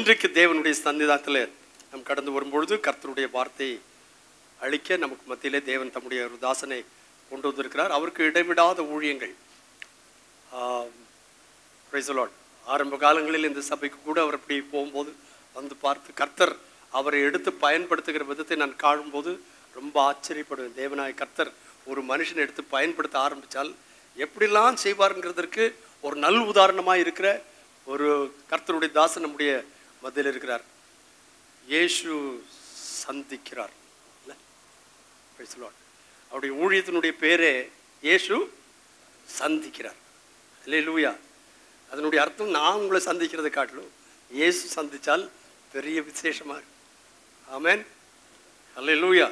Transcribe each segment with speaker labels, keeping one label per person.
Speaker 1: இன்றைக்கு தேவனுடைய சன்னிதானத்தில் நாம் கடந்து வரும்பொழுது கர்த்தருடைய வார்த்தையை அளிக்க நமக்கு மத்தியிலே தேவன் தம்முடைய ஒரு தாசனை கொண்டு வந்திருக்கிறார் அவருக்கு இடைவிடாத ஊழியங்கள் Praise the Lord. ஆரம்ப காலங்களில் இந்த சபைக்கு கூட அவர் அப்படி போகும்போது வந்து பார்த்து கர்த்தர் அவரை எடுத்து பயன்படுத்துகிற விதத்தை நான் காணும்போது ரொம்ப ஆச்சரியப்படுவேன் தேவனாய கர்த்தர் ஒரு மனுஷனை எடுத்து பயன்படுத்த ஆரம்பித்தால் எப்படிலாம் செய்வாருங்கிறதற்கு ஒரு நல் உதாரணமாக இருக்கிற ஒரு கர்த்தருடைய தாசன் நம்முடைய மத்தியில் இருக்கிறார் இயேசு சந்திக்கிறார் இல்ல? Praise the Lord. அவருடைய ஊழியத்தினுடைய பேரே இயேசு சந்திக்கிறார் அல்லேலூயா அதனுடைய அர்த்தம் நான் உங்களை சந்திக்கிறதை காட்டிலும் இயேசு சந்திச்சால் பெரிய விசேஷமா இருக்கும் ஆமென் அல்லேலூயா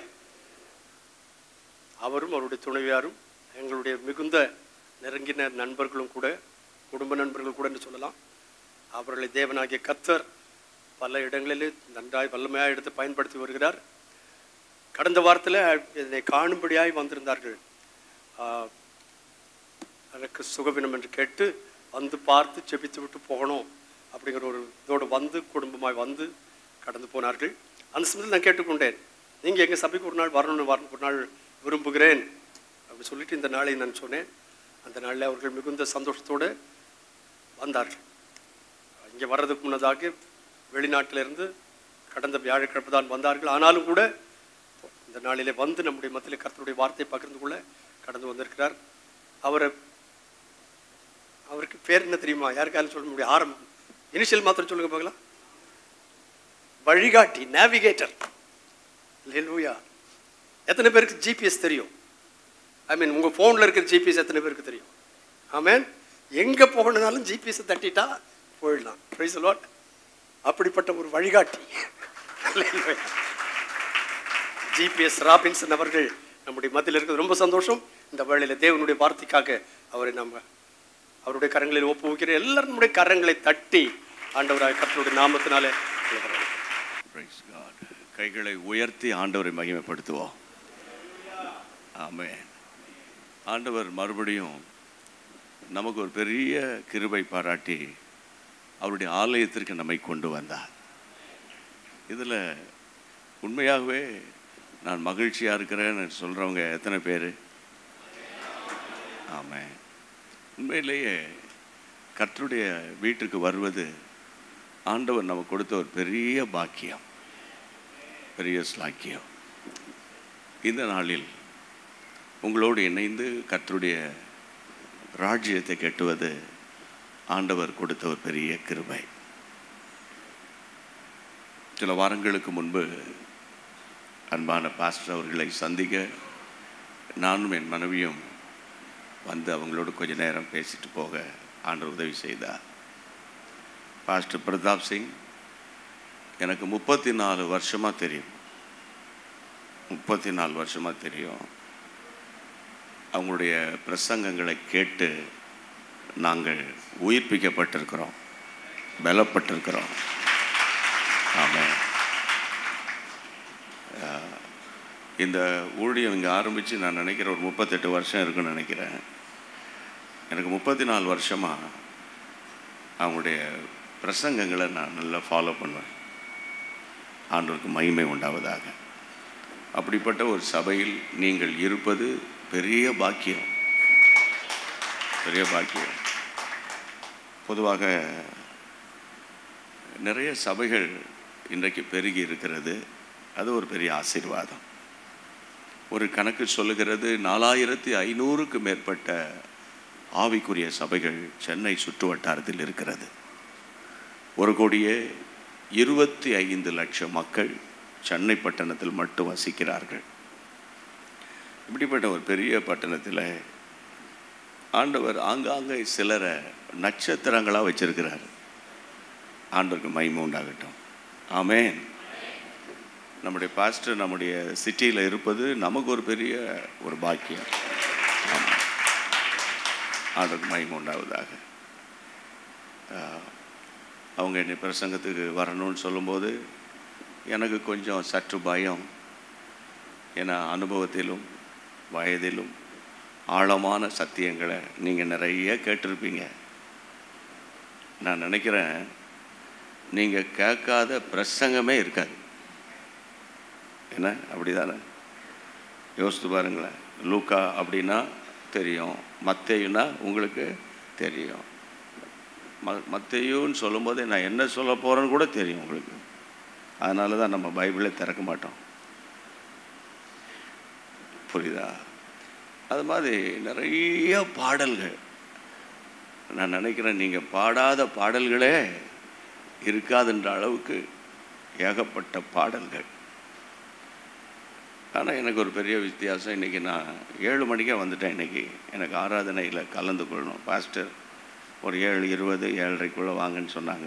Speaker 1: அவரும் அவருடைய துணைவியாரும் எங்களுடைய மிகுந்த நெருங்கின நண்பர்களும் கூட குடும்ப நண்பர்கள் கூட என்று சொல்லலாம் அவர்களை தேவனாகிய கத்தர் பல இடங்களிலே நன்றாய் வல்லமையாக எடுத்து பயன்படுத்தி வருகிறார் கடந்த வாரத்தில் என்னை காணும்படியாய் வந்திருந்தார்கள் ஆஹ், எனக்கு சுகவினம் என்று கேட்டு வந்து பார்த்து செபித்து விட்டு போகணும் அப்படிங்கிற ஒரு இதோடு வந்து குடும்பமாய் வந்து கடந்து போனார்கள் அந்த சமயத்தில் நான் கேட்டுக்கொண்டேன் நீங்கள் எங்கள் சபைக்கு ஒரு நாள் வரணும்னு வர ஒரு நாள் விரும்புகிறேன் அப்படி சொல்லிட்டு இந்த நாளை நான் சொன்னேன் அந்த நாளில் அவர்கள் மிகுந்த சந்தோஷத்தோடு வந்தார்கள் இங்கே வர்றதுக்கு முன்னதாக வெளிநாட்டிலிருந்து கடந்த வியாழக்கிழமை தான் வந்தார்கள் ஆனாலும் கூட இந்த நாளிலே வந்து நம்முடைய மத்தியில் கர்த்தருடைய வார்த்தையை பகிர்ந்து கொள்ள கடந்து வந்திருக்கிறார் அவரை அவருக்கு பேர் என்ன தெரியுமா யாருக்காலும் சொல்ல முடியும் ஆரம்பம் இனிஷியல் மாத்திரம் சொல்லுங்க பார்க்கலாம் வழிகாட்டி நேவிகேட்டர் லூயா எத்தனை பேருக்கு ஜிபிஎஸ் தெரியும் ஐ மீன் உங்கள் ஃபோனில் இருக்கிற ஜிபிஎஸ் எத்தனை பேருக்கு தெரியும் ஆமேன் எங்கே போகணுனாலும் ஜிபிஎஸ் தட்டிட்டா போயிடலாம் ப்ரைஸ் லாட் அப்படிப்பட்ட ஒரு வழிகாட்டி ஜிபிஎஸ் ராபின்சன் அவர்கள் நம்முடைய மத்தியில் இருக்கிறது ரொம்ப சந்தோஷம் இந்த வேளையில் தேவனுடைய வார்த்தைக்காக அவரை நம்ம அவருடைய கரங்களில் ஒப்புவிக்கிற எல்லாரும் நம்முடைய கரங்களை தட்டி ஆண்டவராக கர்த்தருடைய நாமத்தினாலே உங்களை
Speaker 2: Praise God. கைகளை உயர்த்தி ஆண்டவரை மகிமைப்படுத்துவோம் ஆமென் ஆண்டவர் மறுபடியும் நமக்கு ஒரு பெரிய கிருபை பாராட்டி அவருடைய ஆலயத்திற்கு நம்மை கொண்டு வந்தார் இதில் உண்மையாகவே நான் மகிழ்ச்சியாக இருக்கிறேன்னு சொல்கிறவங்க எத்தனை பேர் ஆமென் உண்மையிலேயே கர்த்தருடைய வீட்டுக்கு வருவது ஆண்டவர் நமக்கு கொடுத்த ஒரு பெரிய பாக்கியம் பெரிய ஸ்லாக்கியம் இந்த நாளில் உங்களோடு இணைந்து கர்த்தருடைய ராஜ்யத்தை கட்டுவது ஆண்டவர் கொடுத்த ஒரு பெரிய கிருபை சில வாரங்களுக்கு முன்பு அன்பான பாஸ்டர் அவர்களை சந்திக்க நானும் என் மனைவியும் வந்து அவங்களோடு கொஞ்ச நேரம் பேசிட்டு போக ஆண்டவர் உதவி செய்தார் பாஸ்டர் பிரதாப் சிங் எனக்கு முப்பத்தி நாலு வருஷமாக தெரியும் முப்பத்தி நாலு வருஷமாக தெரியும் அவங்களுடைய பிரசங்கங்களை கேட்டு நாங்கள் உயிர்ப்பிக்கப்பட்டிருக்கிறோம் பலப்பட்டிருக்கிறோம் ஆமாம் இந்த ஊழியம் இங்கே ஆரம்பித்து நான் நினைக்கிற ஒரு முப்பத்தெட்டு வருஷம் இருக்குன்னு நினைக்கிறேன் எனக்கு முப்பத்தி நாலு வருஷமாக அவங்களுடைய பிரசங்கங்களை நான் நல்லா ஃபாலோ பண்ணுவேன் ஆண்டவருக்கு மகிமை உண்டாவதாக அப்படிப்பட்ட ஒரு சபையில் நீங்கள் இருப்பது பெரிய பாக்கியம் பெரிய பாக்கியம் பொதுவாக நிறைய சபைகள் இன்றைக்கு பெருகி இருக்கிறது அது ஒரு பெரிய ஆசீர்வாதம் ஒரு கணக்கு சொல்லுகிறது நாலாயிரத்தி ஐநூறுக்கு மேற்பட்ட ஆவிக்குரிய சபைகள் சென்னை சுற்று வட்டாரத்தில் இருக்கிறது ஒரு கோடியே இருபத்தி ஐந்து லட்சம் மக்கள் சென்னை பட்டணத்தில் மட்டும் வசிக்கிறார்கள் இப்படிப்பட்ட ஒரு பெரிய பட்டணத்தில் ஆண்டவர் ஆங்காங்கே சிலரை நட்சத்திரங்களாக வச்சிருக்கிறார் ஆண்டவருக்கு மகிமை உண்டாகட்டும் ஆமென் நம்முடைய பாஸ்டர் நம்முடைய சிட்டியில் இருப்பது நமக்கு ஒரு பெரிய ஒரு பாக்கியம் ஆமாம் ஆண்டவருக்கு மகிமை உண்டாவதாக ஆஹ், அவங்க என்னை பிரசங்கத்துக்கு வரணும்னு சொல்லும்போது எனக்கு கொஞ்சம் சற்று பயம் ஏன்னா அனுபவத்திலும் வயதிலும் ஆழமான சத்தியங்களை நீங்கள் நிறைய கேட்டிருப்பீங்க நான் நினைக்கிறேன் நீங்கள் கேட்காத பிரசங்கமே இருக்காது என்ன அப்படிதானே யோசித்து பாருங்களேன் லூக்கா அப்படின்னா தெரியும் மத்தேயுனா உங்களுக்கு தெரியும் ம மத்தேயுன்னு சொல்லும்போது நான் என்ன சொல்ல போகிறேன்னு கூட தெரியும் உங்களுக்கு அதனால தான் நம்ம பைபிளே திறக்க மாட்டோம் புரியுதா அது மாதிரி நிறைய பாடல்கள் நான் நினைக்கிறேன் நீங்கள் பாடாத பாடல்களே இருக்காதுன்ற அளவுக்கு ஏகப்பட்ட பாடல்கள் ஆனால் எனக்கு ஒரு பெரிய வித்தியாசம் இன்றைக்கி நான் ஏழு மணிக்கே வந்துட்டேன் இன்றைக்கி எனக்கு ஆராதனையில் கலந்து கொள்ளணும் பாஸ்டர் ஒரு ஏழு இருபது ஏழரைக்குள்ளே வாங்கன்னு சொன்னாங்க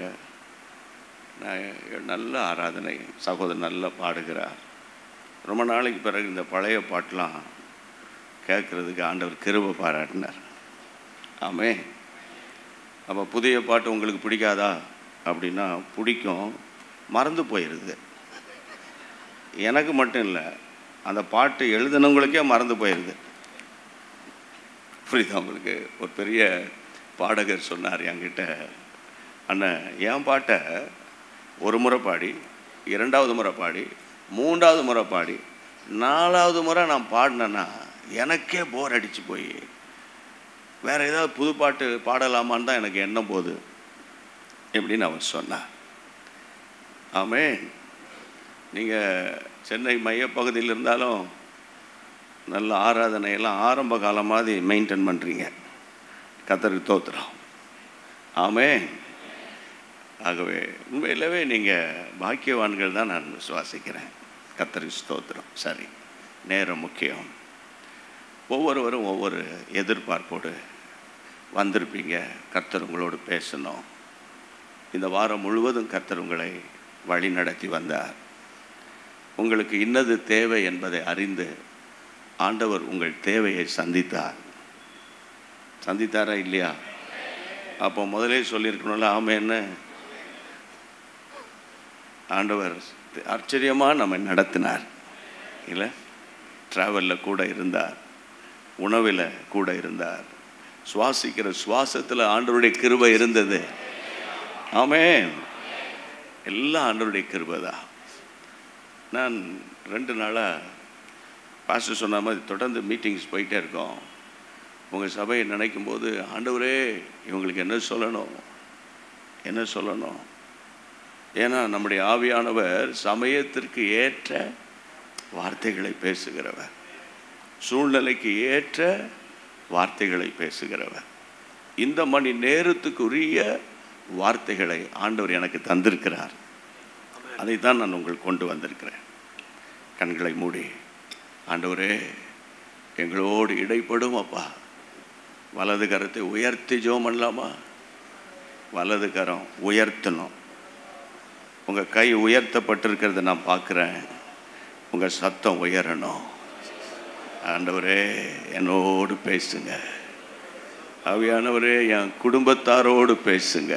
Speaker 2: நான் நல்ல ஆராதனை சகோதரர் நல்லா பாடுகிறார் ரொம்ப நாளைக்கு பிறகு இந்த பழைய பாட்டெலாம் கேட்குறதுக்கு ஆண்டவர் கிருபை பாராட்டினார் ஆமே அப்போ புதிய பாட்டு உங்களுக்கு பிடிக்காதா அப்படின்னா பிடிக்கும் மறந்து போயிடுது எனக்கு மட்டும் இல்லை அந்த பாட்டு எழுதினவங்களுக்கே மறந்து போயிடுது புரியுதா உங்களுக்கு ஒரு பெரிய பாடகர் சொன்னார் என்கிட்ட அண்ணன் என் பாட்டை ஒரு முறை பாடி இரண்டாவது முறை பாடி மூன்றாவது முறை பாடி நாலாவது முறை நான் பாடினேன்னா எனக்கே போர் அடிச்சு போய் வேற ஏதாவது புது பாட்டு பாடலாமான்னு தான் எனக்கு எண்ணம் போகுது எப்படின்னு அவன் சொன்னான் ஆமே நீங்கள் சென்னை மையப்பகுதியில் இருந்தாலும் நல்ல ஆராதனையெல்லாம் ஆரம்ப காலம் மாதிரி மெயின்டைன் பண்ணுறீங்க கத்தருக்கு தோத்துறோம் ஆமே ஆகவே உண்மையிலவே நீங்கள் பாக்கியவான்கள் தான் நான் விசுவாசிக்கிறேன் கத்தருக்கு ஸ்தோத்திரம் சரி நேரம் முக்கியம் ஒவ்வொருவரும் ஒவ்வொரு எதிர்பார்ப்போடு வந்திருப்பீங்க கர்த்தர் உங்களோடு பேசணும் இந்த வாரம் முழுவதும் கர்த்தர் உங்களை வழி நடத்தி வந்தார் உங்களுக்கு இன்னது தேவை என்பதை அறிந்து ஆண்டவர் உங்கள் தேவையை சந்தித்தார் சந்தித்தாரா இல்லையா அப்போ முதலே சொல்லியிருக்கணும்ல ஆமாம் என்ன ஆண்டவர் ஆச்சரியமாக நம்மை நடத்தினார் இல்லை ட்ராவலில் கூட இருந்தார் உணவில் கூட இருந்தார் சுவாசிக்கிற சுவாசத்தில் ஆண்டவருடைய கிருபை இருந்தது ஆமே எல்லாம் ஆண்டவருடைய கிருபை தான் நான் ரெண்டு நாளாக பாஸ்டர் சொன்ன மாதிரி தொடர்ந்து மீட்டிங்ஸ் போயிட்டே இருக்கோம் உங்கள் சபையை நினைக்கும் போது ஆண்டவரே இவங்களுக்கு என்ன சொல்லணும் என்ன சொல்லணும் ஏன்னா நம்முடைய ஆவியானவர் சமயத்திற்கு ஏற்ற வார்த்தைகளை பேசுகிறவர் சூழ்நிலைக்கு ஏற்ற வார்த்தைகளை பேசுகிறவர் இந்த மணி நேரத்துக்குரிய வார்த்தைகளை ஆண்டவர் எனக்கு தந்திருக்கிறார் அதைத்தான் நான் உங்களுக்கு கொண்டு வந்திருக்கிறேன் கண்களை மூடி ஆண்டவரே எங்களோடு இடைப்படும் அப்பா வலது கரத்தை உயர்த்தி ஜோம் பண்ணலாமா வலது கரம் உயர்த்தணும் உங்கள் கை உயர்த்தப்பட்டிருக்கிறத நான் பார்க்குறேன் உங்கள் சத்தம் உயரணும் ஆண்டவரே என்னோடு பேசுங்க அவையானவரே என் குடும்பத்தாரோடு பேசுங்க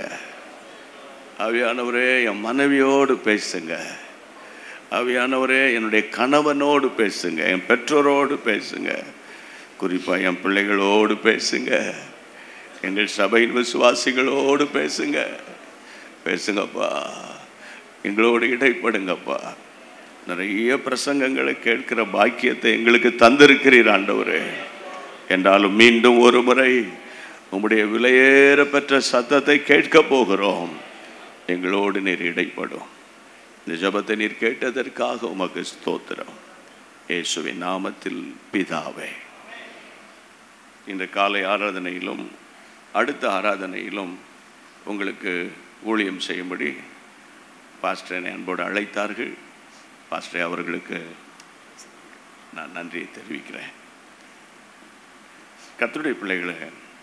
Speaker 2: அவையானவரே என் மனைவியோடு பேசுங்க அவையானவரே என்னுடைய கணவனோடு பேசுங்க என் பெற்றோரோடு பேசுங்க குறிப்பாக என் பிள்ளைகளோடு பேசுங்க எங்கள் சபையின் விசுவாசிகளோடு பேசுங்க பேசுங்கப்பா எங்களோடு இடைப்படுங்கப்பா நிறைய பிரசங்கங்களை கேட்கிற பாக்கியத்தை எங்களுக்கு தந்திருக்கிறீர் ஆண்டவரே என்றாலும் மீண்டும் ஒரு முறை உம்முடைய விலையேற பெற்ற சத்தத்தை கேட்க போகிறோம் எங்களோடு நீர் இடைப்படும் இந்த ஜபத்தை நீர் கேட்டதற்காக உமக்கு ஸ்தோத்திரம் இயேசுவின் நாமத்தில் பிதாவே இந்த காலை ஆராதனையிலும் அடுத்த ஆராதனையிலும் உங்களுக்கு ஊழியம் செய்யும்படி பாஸ்டரை அன்போடு அழைத்தார்கள் பாஸ்டரை அவர்களுக்கு நான் நன்றியை தெரிவிக்கிறேன் கத்துடைய பிள்ளைகளை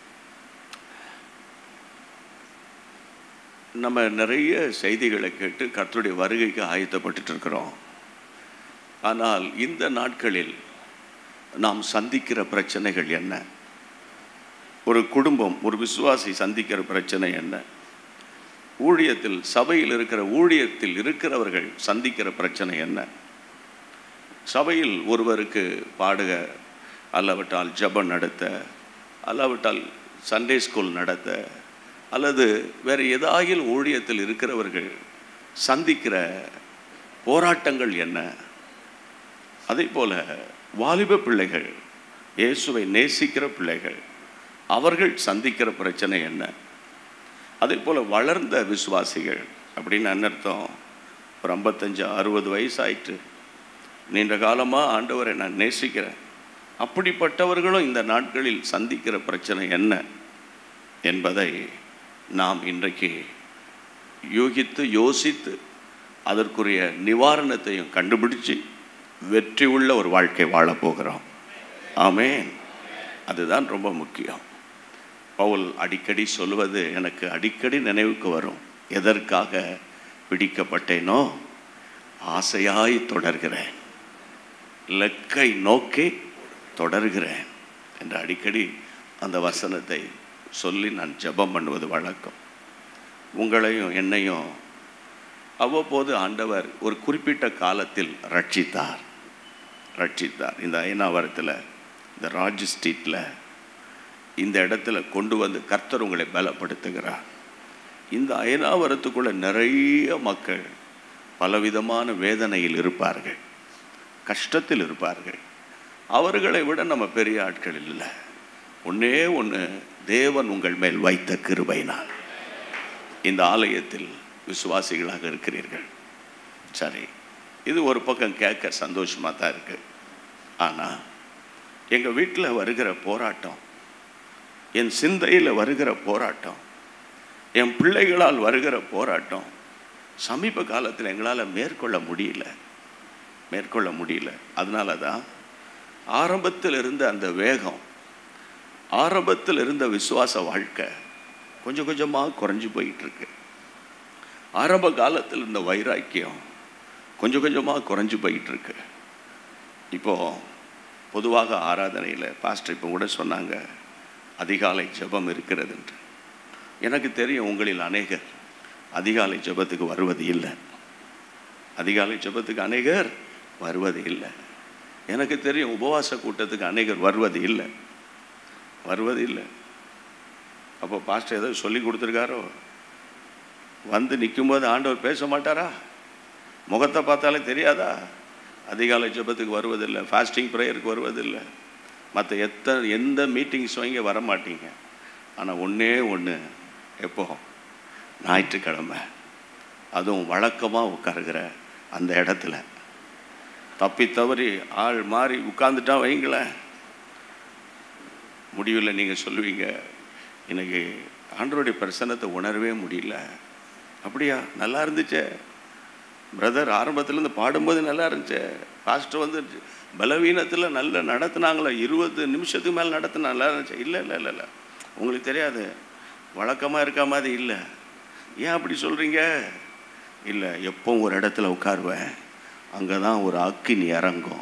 Speaker 2: நம்ம நிறைய செய்திகளை கேட்டு கர்த்தருடைய வருகைக்கு ஆயத்தப்பட்டு இருக்கிறோம் ஆனால் இந்த நாட்களில் நாம் சந்திக்கிற பிரச்சனைகள் என்ன ஒரு குடும்பம் ஒரு விசுவாசி சந்திக்கிற பிரச்சனை என்ன ஊழியத்தில் சபையில் இருக்கிற ஊழியத்தில் இருக்கிறவர்கள் சந்திக்கிற பிரச்சனை என்ன சபையில் ஒருவருக்கு பாடுக அல்லாவிட்டால் ஜபம் நடத்த அல்லாவிட்டால் சண்டே ஸ்கூல் நடத்த அல்லது வேறு ஏதாயில் ஊழியத்தில் இருக்கிறவர்கள் சந்திக்கிற போராட்டங்கள் என்ன அதே போல வாலிப பிள்ளைகள் இயேசுவை நேசிக்கிற பிள்ளைகள் அவர்கள் சந்திக்கிற பிரச்சனை என்ன அதே போல் வளர்ந்த விசுவாசிகள் அப்படின்னு என்ன அர்த்தம் ஒரு ஐம்பத்தஞ்சு அறுபது வயசாயிட்டு நீண்ட காலமாக ஆண்டவரை நான் நேசிக்கிறேன் அப்படிப்பட்டவர்களும் இந்த நாட்களில் சந்திக்கிற பிரச்சனை என்ன என்பதை நாம் இன்றைக்கு யூகித்து யோசித்து அதற்குரிய நிவாரணத்தையும் கண்டுபிடிச்சு வெற்றி உள்ள ஒரு வாழ்க்கை வாழப் போகிறோம் ஆமென் அதுதான் ரொம்ப முக்கியம் பவுல் அடிக்கடி சொல்வது எனக்கு அடிக்கடி நினைவுக்கு வரும் எதற்காக பிடிக்கப்பட்டேனோ ஆசையாய் தொடர்கிறேன் இலக்கை நோக்கி தொடர்கிறேன் என்று அடிக்கடி அந்த வசனத்தை சொல்லி நான் ஜெபம் பண்ணுவது வழக்கம் உங்களையும் என்னையும் அவ்வப்போது ஆண்டவர் ஒரு குறிப்பிட்ட காலத்தில் ரட்சித்தார் ரட்சித்தார் இந்த ஐநாவரத்தில் இந்த ராஜ் ஸ்ட்ரீட்டில் இந்த இடத்துல கொண்டு வந்து கர்த்தர் உங்களை பலப்படுத்துகிறார் இந்த அயனாவரத்துக்குள்ள நிறைய மக்கள் பலவிதமான வேதனையில் இருப்பார்கள் கஷ்டத்தில் இருப்பார்கள் அவர்களை விட நம்ம பெரிய ஆட்கள் இல்லை ஒன்றே ஒன்று தேவன் உங்கள் மேல் வைத்த கிருபையினால் இந்த ஆலயத்தில் விசுவாசிகளாக இருக்கிறீர்கள் சரி இது ஒரு பக்கம் கேட்க சந்தோஷமாக தான் இருக்கு ஆனால் எங்கள் வீட்டில் வருகிற போராட்டம் என் சிந்தையில் வருகிற போராட்டம் என் பிள்ளைகளால் வருகிற போராட்டம் சமீப காலத்தில் எங்களால் மேற்கொள்ள முடியல மேற்கொள்ள முடியல அதனால தான் ஆரம்பத்தில் இருந்த அந்த வேகம் ஆரம்பத்தில் இருந்த விசுவாச வாழ்க்கை கொஞ்சம் கொஞ்சமாக குறைஞ்சி போயிட்டு இருக்கு ஆரம்ப காலத்தில் இருந்த வைராக்கியம் கொஞ்சம் கொஞ்சமாக குறைஞ்சி போயிட்டு இருக்கு இப்போ பொதுவாக ஆராதனையில் பாஸ்டர் இப்போ கூட சொன்னாங்க அதிகாலை ஜெபம் இருக்கிறது என்று எனக்கு தெரியும் உங்களில் அநேகர் அதிகாலை ஜெபத்துக்கு வருவது இல்லை அதிகாலை ஜெபத்துக்கு அநேகர் வருவது இல்லை எனக்கு தெரியும் உபவாச கூட்டத்துக்கு அநேகர் வருவது இல்லை வருவது இல்லை அப்போ பாஸ்டர் ஏதோ சொல்லி கொடுத்துருக்காரோ வந்து நிற்கும்போது ஆண்டவர் பேச மாட்டாரா முகத்தை பார்த்தாலே தெரியாதா அதிகாலை ஜெபத்துக்கு வருவதில்லை ஃபாஸ்டிங் ப்ரேயருக்கு வருவதில்லை மற்ற எத்தனை எந்த மீட்டிங்ஸ் வாங்கி வர மாட்டீங்க ஆனால் ஒன்றே ஒன்று எப்போ ஞாயிற்றுக்கிழமை அதுவும் வழக்கமாக உட்காருகிற அந்த இடத்துல தப்பி தவறி ஆள் மாறி உட்காந்துட்டா வைங்களேன் முடிவில் நீங்கள் சொல்லுவீங்க எனக்கு ஆண்டருடைய பிரசன்னத்தை உணரவே முடியல அப்படியா நல்லா இருந்துச்சே பிரதர் ஆரம்பத்துலேருந்து பாடும்போது நல்லா இருந்துச்சு பாஸ்டர் வந்து பலவீனத்தில் நல்ல நடத்துனாங்களே இருபது நிமிஷத்துக்கு மேலே நடத்தினா நல்லா இருந்துச்சு இல்லை இல்லை இல்லை இல்லை உங்களுக்கு தெரியாது வழக்கமாக இருக்க மாதிரி இல்லை ஏன் அப்படி சொல்கிறீங்க இல்லை எப்பவும் ஒரு இடத்துல உட்காருவேன் அங்கே தான் ஒரு அக்கினி இறங்கும்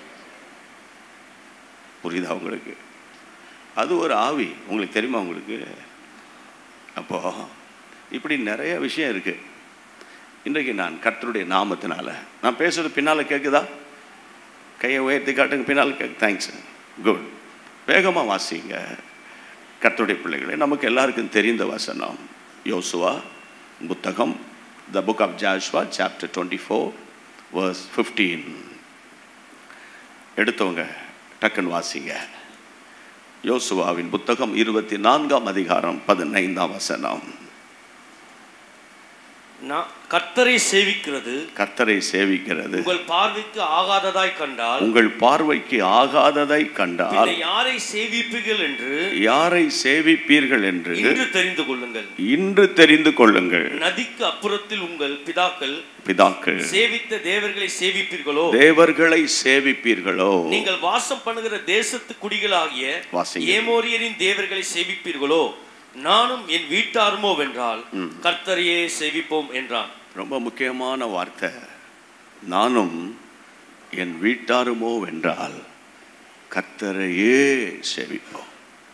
Speaker 2: புரியுதா உங்களுக்கு அது ஒரு ஆவி உங்களுக்கு தெரியுமா உங்களுக்கு அப்போ இப்படி நிறைய விஷயம் இருக்கு இன்றைக்கு நான் கர்த்தருடைய நாமத்தினால நான் பேசுறது பின்னால் கேட்குதா கையை உயர்த்தி காட்டுங்க பின்னால் கேட்கு தேங்க்ஸ் குட் வேகமாக வாசிங்க கர்த்தருடைய பிள்ளைகளே நமக்கு எல்லாருக்கும் தெரிந்த வசனம் யோசுவா புத்தகம் the book of Joshua chapter twenty four verse fifteen எடுத்தவங்க டக்குன்னு வாசிங்க யோசுவாவின் புத்தகம் இருபத்தி நான்காம் அதிகாரம் பதினைந்தாம் வசனம்
Speaker 3: நான் கர்த்தரை சேவிக்கிறது
Speaker 2: கர்த்தரை சேவிக்கிறது
Speaker 3: உங்கள் பார்வைக்கு ஆகாததாய் கண்டால்
Speaker 2: உங்கள் பார்வைக்கு ஆகாததை கண்டால்
Speaker 3: பின்ன யாரை சேவிப்பீர்கள் என்று
Speaker 2: யாரை சேவிப்பீர்கள் என்று
Speaker 3: இன்று தெரிந்து கொள்ளுங்கள்
Speaker 2: இன்று தெரிந்து கொள்ளுங்கள்
Speaker 3: நதிக்கு அப்புறத்தில் உங்கள் பிதாக்கள்
Speaker 2: பிதாக்கள்
Speaker 3: சேவித்த தேவர்களை சேவிப்பீர்களோ
Speaker 2: தேவர்களை சேவிப்பீர்களோ
Speaker 3: நீங்கள் வாசம் பண்ணுகிற தேசத்து குடிகளாகிய
Speaker 2: வாசிங்க.
Speaker 3: ஏமோரியரின் தேவர்களை சேவிப்பீர்களோ நானும் என் வீட்டாருமோ வென்றால் கர்த்தரையே சேவிப்போம் என்றான்
Speaker 2: ரொம்ப முக்கியமான வார்த்தை நானும் என் வீட்டாருமோ வென்றால் கர்த்தரையே சேவிப்போம்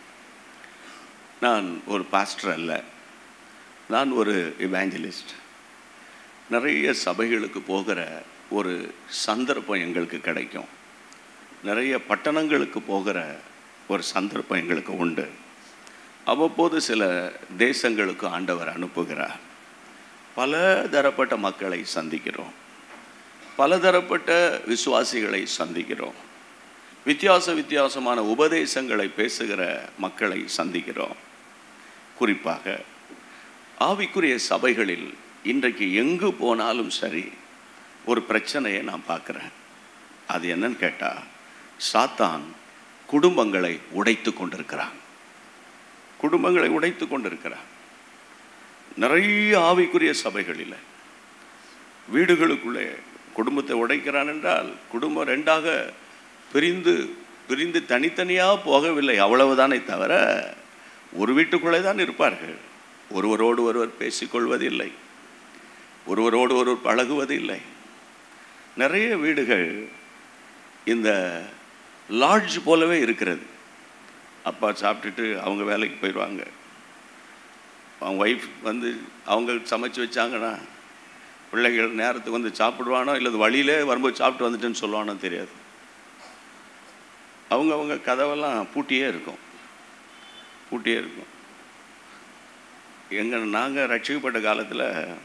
Speaker 2: நான் ஒரு பாஸ்டர் அல்ல நான் ஒரு இவாஞ்சலிஸ்ட் நிறைய சபைகளுக்கு போகிற ஒரு சந்தர்ப்பம் எங்களுக்கு கிடைக்கும் நிறைய பட்டணங்களுக்கு போகிற ஒரு சந்தர்ப்பம் எங்களுக்கு உண்டு அவ்வப்போது சில தேசங்களுக்கு ஆண்டவர் அனுப்புகிறார் பல தரப்பட்ட மக்களை சந்திக்கிறோம் பலதரப்பட்ட விசுவாசிகளை சந்திக்கிறோம் வித்தியாச வித்தியாசமான உபதேசங்களை பேசுகிற மக்களை சந்திக்கிறோம் குறிப்பாக ஆவிக்குரிய சபைகளில் இன்றைக்கு எங்கு போனாலும் சரி ஒரு பிரச்சனையை நான் பார்க்குறேன் அது என்னன்னு கேட்டால் சாத்தான் குடும்பங்களை உடைத்து கொண்டிருக்கிறான் குடும்பங்களை உடைத்து கொண்டிருக்கிறான் நிறைய ஆவிக்குரிய சபைகளில் வீடுகளுக்குள்ளே குடும்பத்தை உடைக்கிறான் என்றால் குடும்பம் ரெண்டாக பிரிந்து பிரிந்து தனித்தனியாக போகவில்லை அவ்வளவுதானே தவிர ஒரு வீட்டுக்குள்ளே தான் இருப்பார்கள் ஒருவரோடு ஒருவர் பேசிக்கொள்வதில்லை ஒருவரோடு ஒருவர் பழகுவதில்லை நிறைய வீடுகள் இந்த லாட்ஜ் போலவே இருக்கிறது அப்பா சாப்பிட்டுட்டு அவங்க வேலைக்கு போயிடுவாங்க அவங்க ஒய்ஃப் வந்து அவங்க சமைச்சு வச்சாங்கன்னா பிள்ளைகள் நேரத்துக்கு வந்து சாப்பிடுவானோ இல்லை வழியிலே வரும்போது சாப்பிட்டு வந்துட்டேன்னு சொல்லுவானோ தெரியாது அவங்க அவங்க கதவெல்லாம் பூட்டியே இருக்கும் பூட்டியே இருக்கும் எங்கள் நாங்கள் ரட்சிக்கப்பட்ட காலத்தில்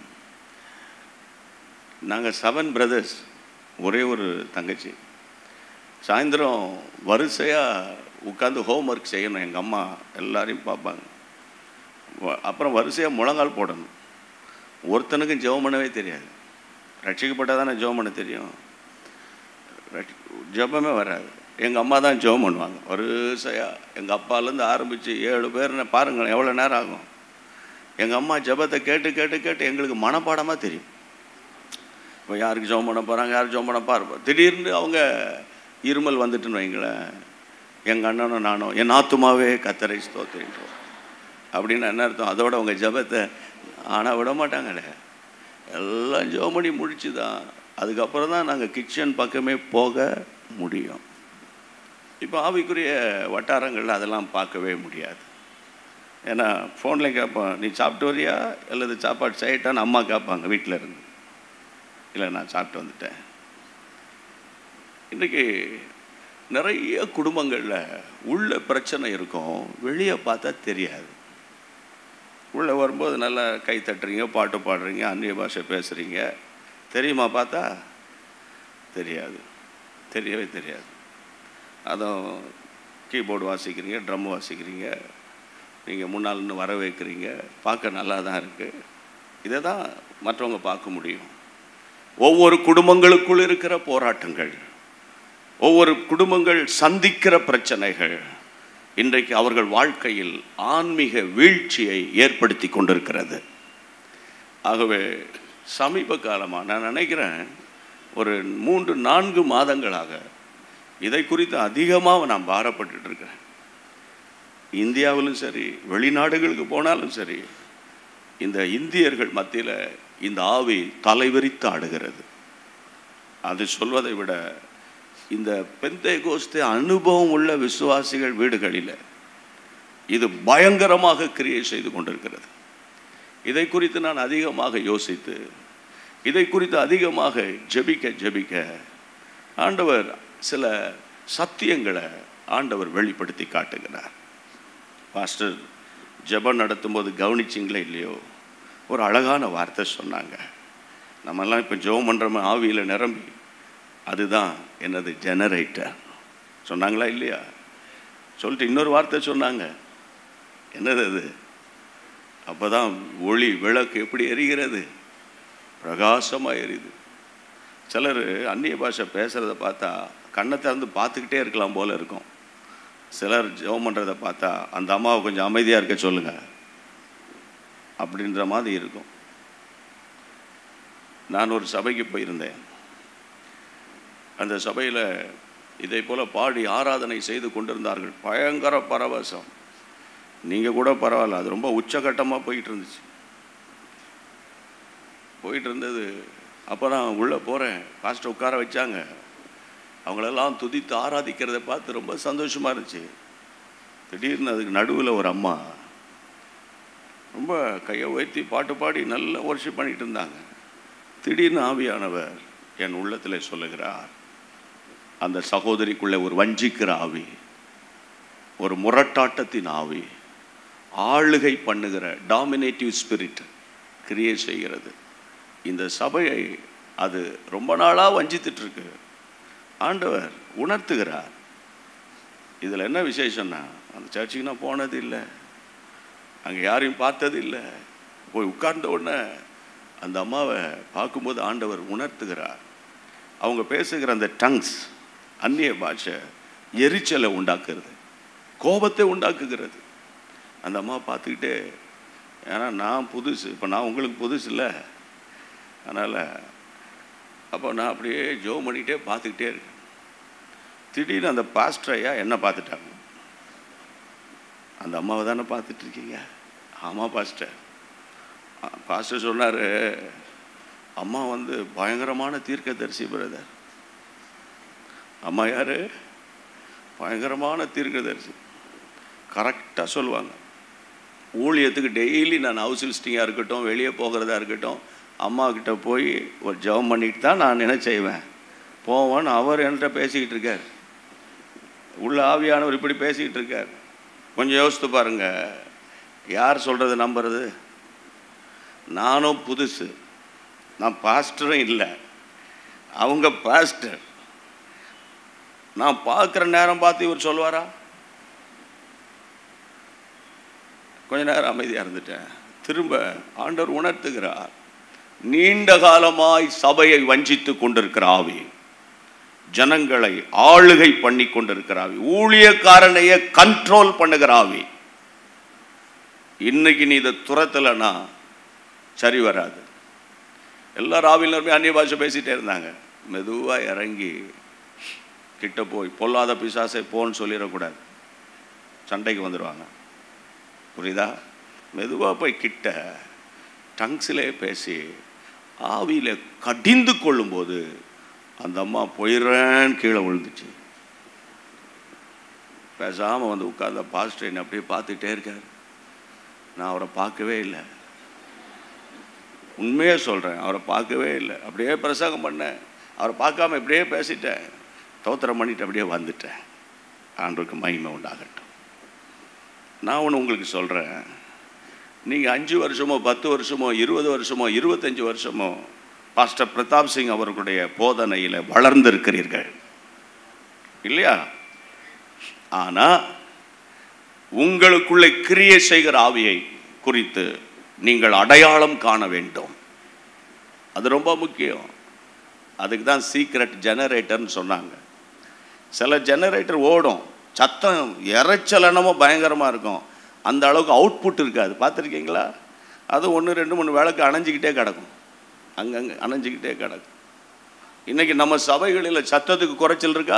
Speaker 2: நாங்கள் செவன் பிரதர்ஸ் ஒரே ஒரு தங்கச்சி சாயந்தரம் வரிசையாக உட்காந்து ஹோம்ஒர்க் செய்யணும் எங்கள் அம்மா எல்லாரையும் பார்ப்பாங்க வ- அப்புறம் வரிசையாக முழங்கால் போடணும் ஒருத்தனுக்கும் ஜெபம் பண்ணவே தெரியாது ரட்சிக்கப்பட்டால் தானே ஜெபம் பண்ண தெரியும் ரட்சி- ஜெபமே வராது எங்கள் அம்மா தான் ஜெபம் பண்ணுவாங்க வரிசையாக எங்கள் அப்பாலேருந்து ஆரம்பித்து ஏழு பேர்னு பாருங்களேன் எவ்வளோ நேரம் ஆகும் எங்கள் அம்மா ஜெபத்தை கேட்டு கேட்டு கேட்டு எங்களுக்கு மனப்பாடமாக தெரியும் இப்போ யாருக்கு ஜெபம் பண்ண போகிறாங்க யார் ஜெபம் பண்ண பாருப்போம் திடீர்னு அவங்க இருமல் வந்துட்டுன்னு வைங்களேன் எங்கள் அண்ணனும் நானும் என் ஆத்துமாவே கத்தரை ஸ்தோத்திரின்றோம் அப்படின்னு என்ன அர்த்தம் அதோட அவங்க ஜெபத்தை ஆனால் விட மாட்டாங்களே எல்லாம் ஜெபம் பண்ணி முடிச்சு தான் அதுக்கப்புறம் தான் நாங்கள் கிச்சன் பக்கமே போக முடியும் இப்போ ஆவிக்குரிய வட்டாரங்களில் அதெல்லாம் பார்க்கவே முடியாது ஏன்னா ஃபோனில் கேட்போம் நீ சாப்பிட்டு வரியா அல்லது சாப்பாடு செய்யட்டான்னு அம்மா கேட்பாங்க வீட்டில் இருந்து இல்லை நான் சாப்பிட்டு வந்துட்டேன் இன்றைக்கி நிறைய குடும்பங்களில் உள்ள பிரச்சனை இருக்கும் வெளியே பார்த்தா தெரியாது உள்ளே வரும்போது நல்லா கை தட்டுறீங்க பாட்டு பாடுறீங்க அந்நிய பாஷை பேசுகிறீங்க தெரியுமா பார்த்தா தெரியாது தெரியவே தெரியாது அதுவும் கீபோர்டு வாசிக்கிறீங்க ட்ரம் வாசிக்கிறீங்க நீங்கள் முன்னால் நின்று வர வைக்கிறீங்க பார்க்க நல்லா தான் இருக்குது இதை தான் மற்றவங்க பார்க்க முடியும் ஒவ்வொரு குடும்பங்களுக்குள் இருக்கிற போராட்டங்கள் ஒவ்வொரு குடும்பங்கள் சந்திக்கிற பிரச்சனைகள் இன்றைக்கு அவர்கள் வாழ்க்கையில் ஆன்மீக வீழ்ச்சியை ஏற்படுத்தி கொண்டிருக்கிறது ஆகவே சமீப காலமாக நான் நினைக்கிறேன் ஒரு மூன்று நான்கு மாதங்களாக இதை குறித்து அதிகமாக நான் பாரப்பட்டுட்டு இருக்கிறேன் இந்தியாவிலும் சரி வெளிநாடுகளுக்கு போனாலும் சரி இந்த இந்தியர்கள் மத்தியில் இந்த ஆவி தலைவிரித்து ஆடுகிறது அது சொல்வதை விட இந்த பெந்தை கோஸ்தே அனுபவம் உள்ள விசுவாசிகள் வீடுகளில் இது பயங்கரமாக கிரியை செய்து கொண்டிருக்கிறது இதை குறித்து நான் அதிகமாக யோசித்து இதை குறித்து அதிகமாக ஜெபிக்க ஜெபிக்க ஆண்டவர் சில சத்தியங்களை ஆண்டவர் வெளிப்படுத்தி காட்டுகிறார் பாஸ்டர் ஜெபம் நடத்தும்போது கவனிச்சிங்களே இல்லையோ ஒரு அழகான வார்த்தை சொன்னாங்க நம்மெல்லாம் இப்போ ஜெபம் பண்ணுறோமே ஆவியில் நிரம்பி அதுதான் என்னது ஜெனரேட்டர் சொன்னாங்களா இல்லையா சொல்லிட்டு இன்னொரு வார்த்தை சொன்னாங்க என்னது அது அப்போ தான் ஒளி விளக்கு எப்படி எரிகிறது பிரகாசமாக எரியுது சிலர் அந்நிய பாஷை பேசுகிறத பார்த்தா கண்ணை திறந்து பார்த்துக்கிட்டே இருக்கலாம் போல இருக்கும் சிலர் ஜெபம் பண்ணுறதை பார்த்தா அந்த அம்மாவை கொஞ்சம் அமைதியாக இருக்க சொல்லுங்கள் அப்படின்ற மாதிரி இருக்கும் நான் ஒரு சபைக்கு போயிருந்தேன் அந்த சபையில் இதை போல பாடி ஆராதனை செய்து கொண்டிருந்தார்கள் பயங்கர பரவசம் நீங்கள் கூட பரவாயில்ல அது ரொம்ப உச்சகட்டமாக போயிட்டு இருந்துச்சு போயிட்டு இருந்தது அப்போ நான் உள்ளே போகிறேன் பாஸ்டர் உட்கார வச்சாங்க அவங்களெல்லாம் துதித்து ஆராதிக்கிறத பார்த்து ரொம்ப சந்தோஷமாக இருந்துச்சு திடீர்னு அதுக்கு நடுவில் ஒரு அம்மா ரொம்ப கையை உயர்த்தி பாட்டு பாடி நல்ல ஒர்ஷிப் பண்ணிட்டு இருந்தாங்க திடீர்னு ஆவியானவர் என் உள்ளத்தில் சொல்லுகிறார் அந்த சகோதரிக்குள்ளே ஒரு வஞ்சிக்கிற ஆவி ஒரு முரட்டாட்டத்தின் ஆவி ஆளுகை பண்ணுகிற டாமினேட்டிவ் ஸ்பிரிட் கிரியேட் செய்கிறது இந்த சபையை அது ரொம்ப நாளாக வஞ்சித்துட்டு இருக்கு ஆண்டவர் உணர்த்துகிறார் இதில் என்ன விசேஷம்னா அந்த சர்ச்சுக்கு நான் போனது இல்லை அங்கே யாரையும் பார்த்தது இல்லை போய் உட்கார்ந்த உடனே அந்த அம்மாவை பார்க்கும்போது ஆண்டவர் உணர்த்துகிறார் அவங்க பேசுகிற அந்த டங்ஸ் அந்நிய பாஷை எரிச்சலை உண்டாக்குறது கோபத்தை உண்டாக்குகிறது அந்த அம்மா பார்த்துக்கிட்டே ஏன்னா நான் புதுசு இப்போ நான் உங்களுக்கு புதுசு இல்லை அதனால் அப்போ நான் அப்படியே ஜோ பண்ணிக்கிட்டே பார்த்துக்கிட்டே இருக்கேன் திடீர்னு அந்த பாஸ்டர் ஐயா என்ன பார்த்துட்டாங்க அந்த அம்மாவை தானே பார்த்துட்டு இருக்கீங்க ஆமாம் பாஸ்டர் அ- பாஸ்டர் சொன்னார் அம்மா வந்து பயங்கரமான தீர்க்கதரிசி பிரதர் அம்மா யார் பயங்கரமான தீர்க்கதரிசி கரெக்டாக சொல்லுவாங்க ஊழியத்துக்கு டெய்லி நான் ஹவுஸ் லிஸ்டிங்காக இருக்கட்டும் வெளியே போகிறதா இருக்கட்டும் அம்மா கிட்ட போய் ஒரு ஜெபம் பண்ணிட்டு தான் நான் என்ன செய்வேன் போவேன் அவர் என்கிட்ட பேசிக்கிட்டு இருக்கார் உள்ள ஆவியானவர் இப்படி பேசிக்கிட்டு இருக்கார் கொஞ்சம் யோசித்து பாருங்க யார் சொல்கிறது நம்புறது நானும் புதுசு நான் பாஸ்டரும் இல்லை அவங்க பாஸ்டர் நான் பார்க்குற நேரம் பார்த்து இவர் சொல்வாரா கொஞ்ச நேரம் அமைதியாக இருந்துட்டேன் திரும்ப ஆண்டவர் உணர்த்துகிறார் நீண்ட காலமாய் சபையை வஞ்சித்து கொண்டிருக்கிற ஆவி ஜனங்களை ஆளுகை பண்ணி கொண்டிருக்கிற ஆவி ஊழியக்காரனையே கண்ட்ரோல் பண்ணுகிற ஆவி இன்னைக்கு நீ இதை துரத்தலைன்னா சரி வராது எல்லாரும் ஆவியினருமே அந்நிய பாஷை பேசிட்டே இருந்தாங்க மெதுவாக இறங்கி கிட்ட போய் பொல்லாத பிசாசை போன்னு சொல்லிடக்கூடாது சண்டைக்கு வந்துடுவாங்க புரியுதா மெதுவாக போய் கிட்ட டங்ஸிலே பேசி ஆவியில் கடிந்து கொள்ளும்போது அந்த அம்மா போயிடுறேன்னு கீழே விழுந்துச்சு பேசாமல் வந்து உட்கார்ந்த பாஸ்டர் என்னை அப்படியே பார்த்துட்டே இருக்கார் நான் அவரை பார்க்கவே இல்லை உண்மையே சொல்கிறேன் அவரை பார்க்கவே இல்லை அப்படியே பிரசங்கம் பண்ணேன் அவரை பார்க்காம இப்படியே பேசிட்டேன் தோத்திரம் பண்ணிட்டு அப்படியே வந்துட்டேன் ஆண்டவருக்கு மகிமை உண்டாகட்டும் நான் ஒன்று உங்களுக்கு சொல்கிறேன் நீங்கள் அஞ்சு வருஷமோ பத்து வருஷமோ இருபது வருஷமோ இருபத்தஞ்சி வருஷமோ பாஸ்டர் பிரதாப் சிங் அவர்களுடைய போதனையில் வளர்ந்திருக்கிறீர்கள் இல்லையா ஆனால் உங்களுக்குள்ளே கிரியை செய்கிற ஆவியை குறித்து நீங்கள் அடையாளம் காண வேண்டும் அது ரொம்ப முக்கியம் அதுக்கு தான் சீக்ரெட் ஜெனரேட்டர்னு சொன்னாங்க சில ஜெனரேட்டர் ஓடும் சத்தம் இறைச்சல் என்னமோ பயங்கரமாக இருக்கும் அந்த அளவுக்கு அவுட்புட் இருக்காது பார்த்துருக்கீங்களா அது ஒன்று ரெண்டு மூணு விளக்கு அணைஞ்சிக்கிட்டே கிடக்கும் அங்கங்கே அணைஞ்சிக்கிட்டே கிடக்கும் இன்னைக்கு நம்ம சபைகளில் சத்தத்துக்கு குறைச்சல் இருக்கா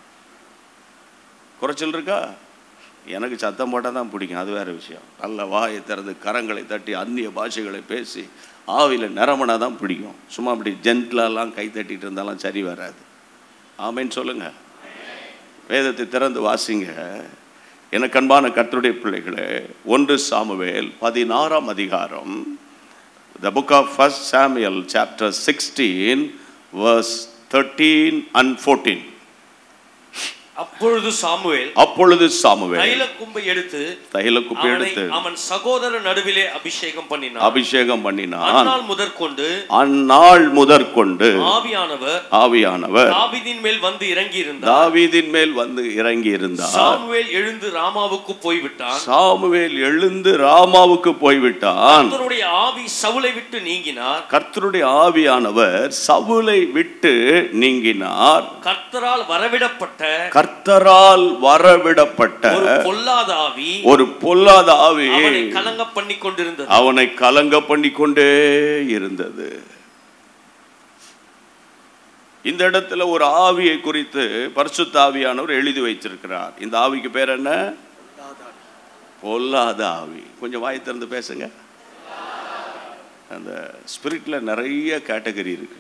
Speaker 2: குறைச்சல் இருக்கா எனக்கு சத்தம் போட்டால் தான் பிடிக்கும் அது வேறு விஷயம் நல்ல வாயை திறந்து கரங்களை தட்டி அந்நிய பாஷைகளை பேசி ஆவியில் நிரமனா தான் பிடிக்கும் சும்மா அப்படி ஜென்ட்லெலாம் கை தட்டிட்டு இருந்தாலும் சரி வராது ஆமேன்னு சொல்லுங்க வேதத்தை திறந்து வாசிங்க எனக்கு அன்பான கர்த்தருடைய பிள்ளைகளே ஒன்று சாமுவேல் பதினாறாம் அதிகாரம் the book of first Samuel chapter sixteen verse thirteen and fourteen
Speaker 3: அப்பொழுது சாமுவேல்
Speaker 2: அப்பொழுது சாமுவேல்
Speaker 3: தைல கும்பை எடுத்து
Speaker 2: தைல குப்பை
Speaker 3: அவனை
Speaker 2: எடுத்து
Speaker 3: அவன் சகோதர நடுவிலே அபிஷேகம் பண்ணினான்
Speaker 2: அபிஷேகம் பண்ணினான்
Speaker 3: அந்நாள் முதற்கொண்டு
Speaker 2: அந்நாள் முதற்கொண்டு
Speaker 3: ஆவியானவர்
Speaker 2: ஆவியானவர்
Speaker 3: தாவீதின் மேல் வந்து இறங்கி இருந்தார்
Speaker 2: தாவீதின் மேல் வந்து இறங்கி இருந்தார்
Speaker 3: சாமுவேல் எழுந்து ராமாவுக்கு போய்விட்டான்
Speaker 2: சாமுவேல் எழுந்து ராமாவுக்கு போய்விட்டான்
Speaker 3: கர்த்தருடைய ஆவி சவுலை விட்டு நீங்கினார்
Speaker 2: கர்த்தருடைய ஆவியானவர் சவுலை விட்டு நீங்கினார்
Speaker 3: கர்த்தரால் வரவிடப்பட்ட
Speaker 2: கர்த்தரால் வரவிடப்பட்ட
Speaker 3: ஒரு பொல்லாத ஆவி
Speaker 2: ஒரு பொல்லாத ஆவி
Speaker 3: அவனை கலங்க பண்ணி கொண்டிருந்தது
Speaker 2: அவனை கலங்க பண்ணி கொண்டே இருந்தது இந்த இடத்துல ஒரு ஆவியை குறித்து பரிசுத்த ஆவியானவர் எழுதி வைத்திருக்கிறார் இந்த ஆவிக்கு பேர் என்ன பொல்லாத ஆவி கொஞ்சம் வாய் திறந்து பேசுங்க அந்த ஸ்பிரிட்ல நிறைய கேட்டகரி இருக்கு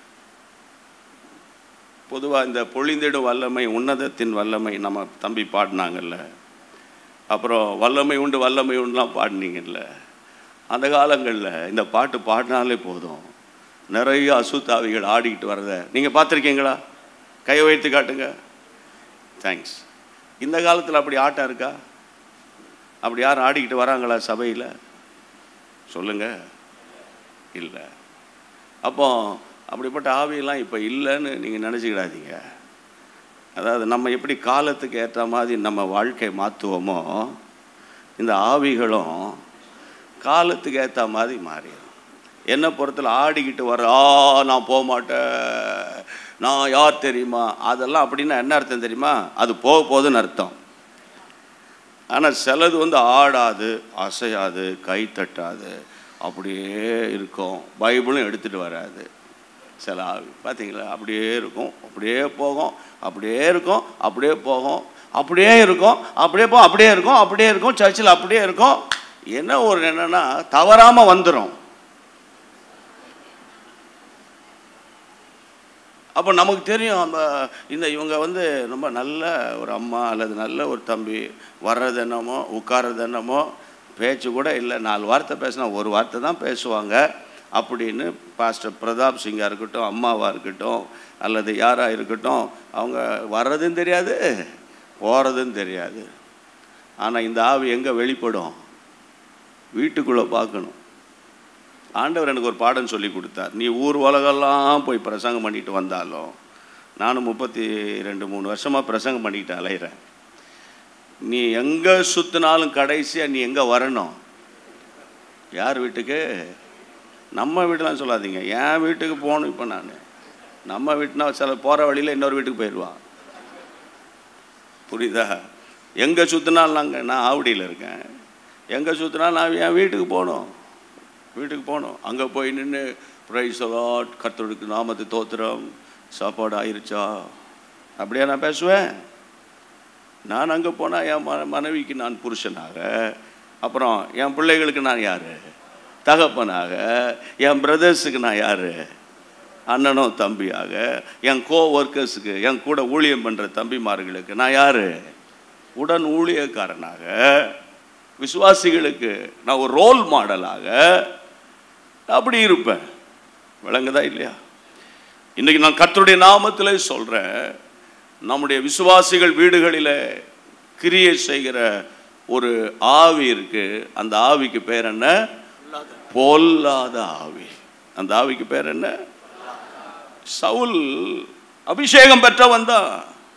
Speaker 2: பொதுவாக இந்த பொழிந்திடும் வல்லமை உன்னதத்தின் வல்லமை நம்ம தம்பி பாடினாங்கல்ல அப்புறம் வல்லமை உண்டு வல்லமை உண்டுலாம் பாடினீங்கல்ல அந்த காலங்களில் இந்த பாட்டு பாடினாலே போதும் நிறைய அசுத்தாவிகள் ஆடிக்கிட்டு வரத நீங்கள் பார்த்துருக்கீங்களா கை வைத்து காட்டுங்க தேங்க்ஸ் இந்த காலத்தில் அப்படி ஆட்டம் இருக்கா அப்படி யாரும் ஆடிக்கிட்டு வராங்களா சபையில் சொல்லுங்க இல்லை அப்போ அப்படிப்பட்ட ஆவியெல்லாம் இப்போ இல்லைன்னு நீங்கள் நினச்சிக்கிடாதீங்க அதாவது நம்ம எப்படி காலத்துக்கு ஏற்ற மாதிரி நம்ம வாழ்க்கை மாற்றுவோமோ இந்த ஆவிகளும் காலத்துக்கு ஏற்ற மாதிரி மாறிடும் என்ன பொறுத்தல ஆடிக்கிட்டு வர ஆ நான் போக மாட்டேன் நான் யார் தெரியுமா அதெல்லாம் அப்படின்னா என்ன அர்த்தம் தெரியுமா அது போக போகுதுன்னு அர்த்தம் ஆனால் சிலது வந்து ஆடாது அசையாது கை தட்டாது அப்படியே இருக்கும் பைபிளும் எடுத்துகிட்டு வராது சில ஆவி பார்த்தீங்களா அப்படியே இருக்கும் அப்படியே போகும் அப்படியே இருக்கும் அப்படியே போகும் அப்படியே இருக்கும் அப்படியே போ அப்படியே இருக்கும் அப்படியே இருக்கும் சர்ச்சில் அப்படியே இருக்கும் என்ன ஒரு என்னன்னா தவறாமல் வந்துடும் அப்போ நமக்கு தெரியும் அந்த இந்த இவங்க வந்து ரொம்ப நல்ல ஒரு அம்மா அல்லது நல்ல ஒரு தம்பி வர்றது என்னமோ உட்கார்றது என்னமோ பேச்சு கூட இல்லை நாலு வார்த்தை பேசினா ஒரு வார்த்தை தான் பேசுவாங்க அப்படின்னு பாஸ்டர் பிரதாப் சிங்காக இருக்கட்டும் அம்மாவாக இருக்கட்டும் அல்லது யாராக இருக்கட்டும் அவங்க வர்றதும் தெரியாது போகிறதும் தெரியாது ஆனால் இந்த ஆவி எங்கே வெளிப்படும் வீட்டுக்குள்ளே பார்க்கணும் ஆண்டவர் எனக்கு ஒரு பாடம் சொல்லி கொடுத்தார் நீ ஊர் உலகெல்லாம் போய் பிரசங்கம் பண்ணிட்டு வந்தாலும் நானும் முப்பத்தி ரெண்டு மூணு வருஷமாக பிரசங்கம் பண்ணிக்கிட்டு அலைகிறேன் நீ எங்கே சுற்றினாலும் கடைசியாக நீ எங்கே வரணும் யார் வீட்டுக்கு நம்ம வீட்டுலாம் சொல்லாதீங்க என் வீட்டுக்கு போகணும் இப்போ நான் நம்ம வீட்டுனா சில போகிற வழியில் இன்னொரு வீட்டுக்கு போயிடுவான் புரியுதா எங்கே சுற்றினாலும் நாங்கள் நான் ஆவடியில் இருக்கேன் எங்கே சுற்றினாலும் நான் என் வீட்டுக்கு போகணும் வீட்டுக்கு போகணும் அங்கே போய் நின்று ப்ரைஸ் அலாட் கர்த்தருக்கு நாமத்து தோத்திரம் சாப்பாடு ஆயிருச்சா அப்படியே நான் பேசுவேன் நான் அங்கே போனால் என் மன மனைவிக்கு நான் புருஷனாக அப்புறம் என் பிள்ளைகளுக்கு நான் யார் தகப்பனாக என் பிரதர்ஸுக்கு நான் யார் அண்ணனும் தம்பியாக என் கோ ஒர்க்கர்ஸுக்கு என் கூட ஊழியம் பண்ணுற தம்பிமார்களுக்கு நான் யார் உடன் ஊழியக்காரனாக விசுவாசிகளுக்கு நான் ஒரு ரோல் மாடலாக அப்படி இருப்பேன் விளங்குதா இல்லையா இன்னைக்கு நான் கர்த்தருடைய நாமத்தில் சொல்கிறேன் நம்முடைய விசுவாசிகள் வீடுகளில் கிரியை செய்கிற ஒரு ஆவி இருக்கு அந்த ஆவிக்கு பேர் என்ன பொல்லாத ஆவி அந்த ஆவிக்கு பேர் என்ன சவுல் அபிஷேகம் பெற்றவன் தான்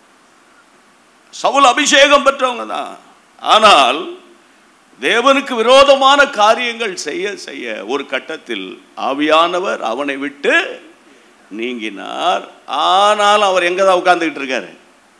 Speaker 2: சவுல் அபிஷேகம் பெற்றவங்க தான் ஆனால் தேவனுக்கு விரோதமான காரியங்கள் செய்ய செய்ய ஒரு கட்டத்தில் ஆவியானவர் அவனை விட்டு நீங்கினார் ஆனால் அவர் எங்க தான் உட்கார்ந்துக்கிட்டு இருக்காரு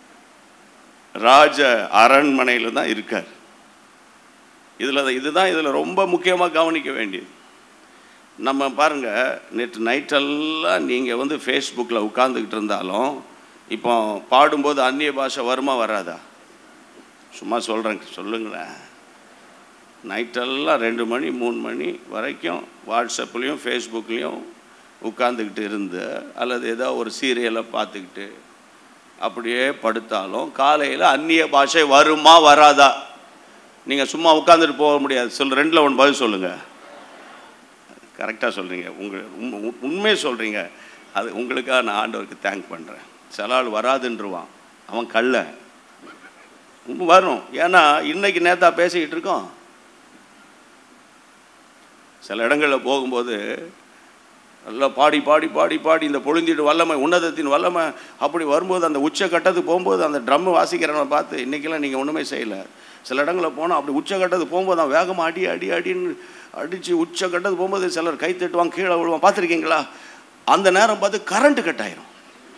Speaker 2: ராஜ அரண்மனையில் தான் இருக்கார் இதில் இதுதான் இதில் ரொம்ப முக்கியமாக கவனிக்க வேண்டியது நம்ம பாருங்க நேற்று நைட்டெல்லாம் நீங்கள் வந்து ஃபேஸ்புக்கில் உட்காந்துக்கிட்டு இருந்தாலும் இப்போ பாடும்போது அந்நிய பாஷை வருமா வராதா சும்மா சொல்கிறேன் சொல்லுங்களேன் நைட்டெல்லாம் ரெண்டு மணி மூணு மணி வரைக்கும் வாட்ஸ்அப்லேயும் ஃபேஸ்புக்லேயும் உட்காந்துக்கிட்டு இருந்து அல்லது ஏதோ ஒரு சீரியலை பார்த்துக்கிட்டு அப்படியே படுத்தாலும் காலையில் அந்நிய பாஷை வருமா வராதா நீங்கள் சும்மா உட்காந்துட்டு போக முடியாது சொல் ரெண்டில் ஒன்று பதில் சொல்லுங்கள் கரெக்டாக சொல்கிறீங்க உங்கள் உண்மை உண்மையை சொல்கிறீங்க அது உங்களுக்காக நான் ஆண்டவருக்கு தேங்க் பண்ணுறேன் சில ஆள் வராதுன்றுவான் அவன் கள்ள வரும் ஏன்னா இன்னைக்கு நேத்தா பேசிக்கிட்டு இருக்கோம் சில இடங்களில் போகும்போது நல்லா பாடி பாடி பாடி பாடி இந்த பொழுந்திட்டு வல்லமை உன்னதத்தின் வல்லமை அப்படி வரும்போது அந்த உச்ச கட்டத்துக்கு போகும்போது அந்த ட்ரம் வாசிக்கிறவனை பார்த்து இன்றைக்கெல்லாம் நீங்கள் ஒன்றுமே செய்யலை சில இடங்களில் போனால் அப்படி உச்ச கட்டத்துக்கு போகும்போது அவன் வேகமாக அடி அடி அடின்னு அடித்து உச்ச கட்டத்துக்கு போகும்போது சிலர் கை தட்டுவாங்க கீழே விழுவான் பார்த்துருக்கீங்களா அந்த நேரம் பார்த்து கரண்ட்டு கட் ஆயிரும்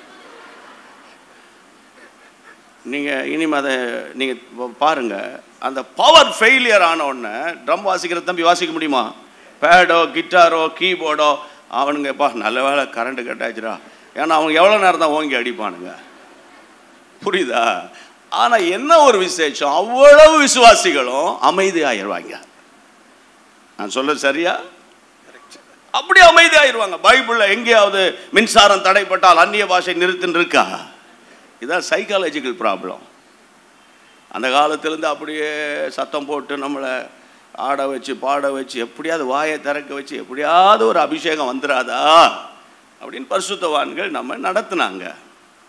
Speaker 2: நீங்கள் இனிமே அதை நீங்கள் பாருங்கள் அந்த பவர் ஃபெயிலியர் ஆன உடனே ட்ரம் வாசிக்கிற தம்பி வாசிக்க முடியுமா பேடோ கிட்டாரோ கீபோர்டோ அவனுங்கப்பா நல்ல வேலை கரண்ட்டு கட் ஆச்சுடா ஏன்னா அவங்க எவ்வளோ நேரம் தான் ஓங்கி அடிப்பானுங்க புரியுதா ஆனால் என்ன ஒரு விசேஷம் அவ்வளவு விசுவாசிகளும் அமைதியாயிருவாங்க நான் சொல்ல சரியா அப்படி அமைதியாயிருவாங்க பைபிளில் எங்கேயாவது மின்சாரம் தடைப்பட்டால் அந்நிய பாஷை நிறுத்துன்னு இருக்கா இதான் சைக்காலஜிக்கல் ப்ராப்ளம் அந்த காலத்திலேருந்து அப்படியே சத்தம் போட்டு நம்மளை ஆட வச்சு பாட வச்சு எப்படியாவது வாயை திறக்க வச்சு எப்படியாவது ஒரு அபிஷேகம் வந்துடாதா அப்படின்னு பரிசுத்தவான்கள் நம்ம நடத்துனாங்க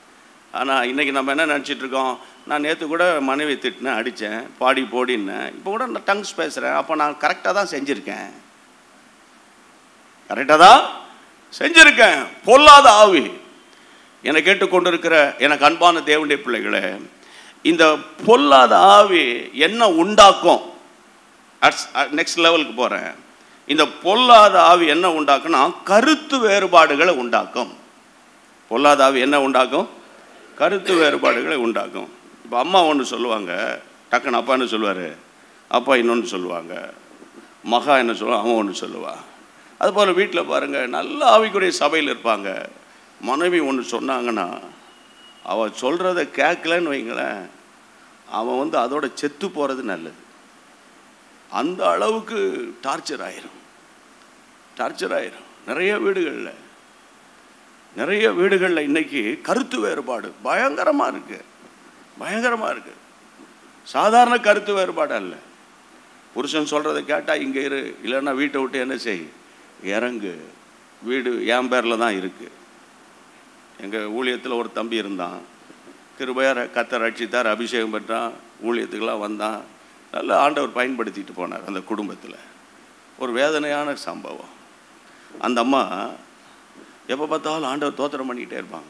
Speaker 2: ஆனால் இன்றைக்கி நம்ம என்ன நினச்சிட்டு இருக்கோம் நான் நேற்று கூட மனைவி திட்டினேன் அடித்தேன் பாடி போடின்னேன் இப்போ கூட நான் டங்ஸ் பேசுகிறேன் அப்போ நான் கரெக்டாக தான் செஞ்சுருக்கேன் கரெக்டாக தான் செஞ்சுருக்கேன் பொல்லாத ஆவி என்னை கேட்டுக்கொண்டிருக்கிற எனக்கு அன்பான தேவனுடைய பிள்ளைகளே இந்த பொல்லாத ஆவி என்ன உண்டாக்கும் நெக்ஸ்ட் லெவலுக்கு போகிறேன் இந்த பொல்லாத ஆவி என்ன உண்டாக்கும்னா கருத்து வேறுபாடுகளை உண்டாக்கும் பொல்லாத ஆவி என்ன உண்டாக்கும் கருத்து வேறுபாடுகளை உண்டாக்கும் இப்போ அம்மா ஒன்று சொல்லுவாங்க டக்குன்னு அப்பான்னு சொல்லுவார் அப்பா இன்னொன்று சொல்லுவாங்க மகா என்ன சொல்லுவான் அவன் ஒன்று சொல்லுவான் அதுபோல் வீட்டில் பாருங்கள் நல்ல ஆவிக்குரிய சபையில் இருப்பாங்க மனைவி ஒன்று சொன்னாங்கன்னா அவள் சொல்கிறத கேட்கலன்னு வைங்களேன் அவன் வந்து அதோட செத்து போகிறது நல்லது அந்த அளவுக்கு டார்ச்சர் ஆயிரும் டார்ச்சர் ஆயிரும் நிறைய வீடுகளில் நிறைய வீடுகளில் இன்னைக்கு கருத்து வேறுபாடு பயங்கரமாக இருக்கு பயங்கரமாக இருக்கு சாதாரண கருத்து வேறுபாடு அல்ல புருஷன் சொல்கிறத கேட்டால் இங்கே இரு இல்லைன்னா வீட்டை விட்டு என்ன செய் இறங்கு வீடு என் பேரில் தான் இருக்குது எங்கள் ஊழியத்தில் ஒரு தம்பி இருந்தான் கிருபையார் கத்தை ரட்சித்தார் அபிஷேகம் பெற்றான் ஊழியத்துக்கெல்லாம் வந்தான் நல்ல ஆண்டவர் பயன்படுத்திட்டு போனார் அந்த குடும்பத்தில் ஒரு வேதனையான சம்பவம் அந்த அம்மா எப்போ பார்த்தாலும் ஆண்டவர் தோத்திரம் பண்ணிக்கிட்டே இருப்பாங்க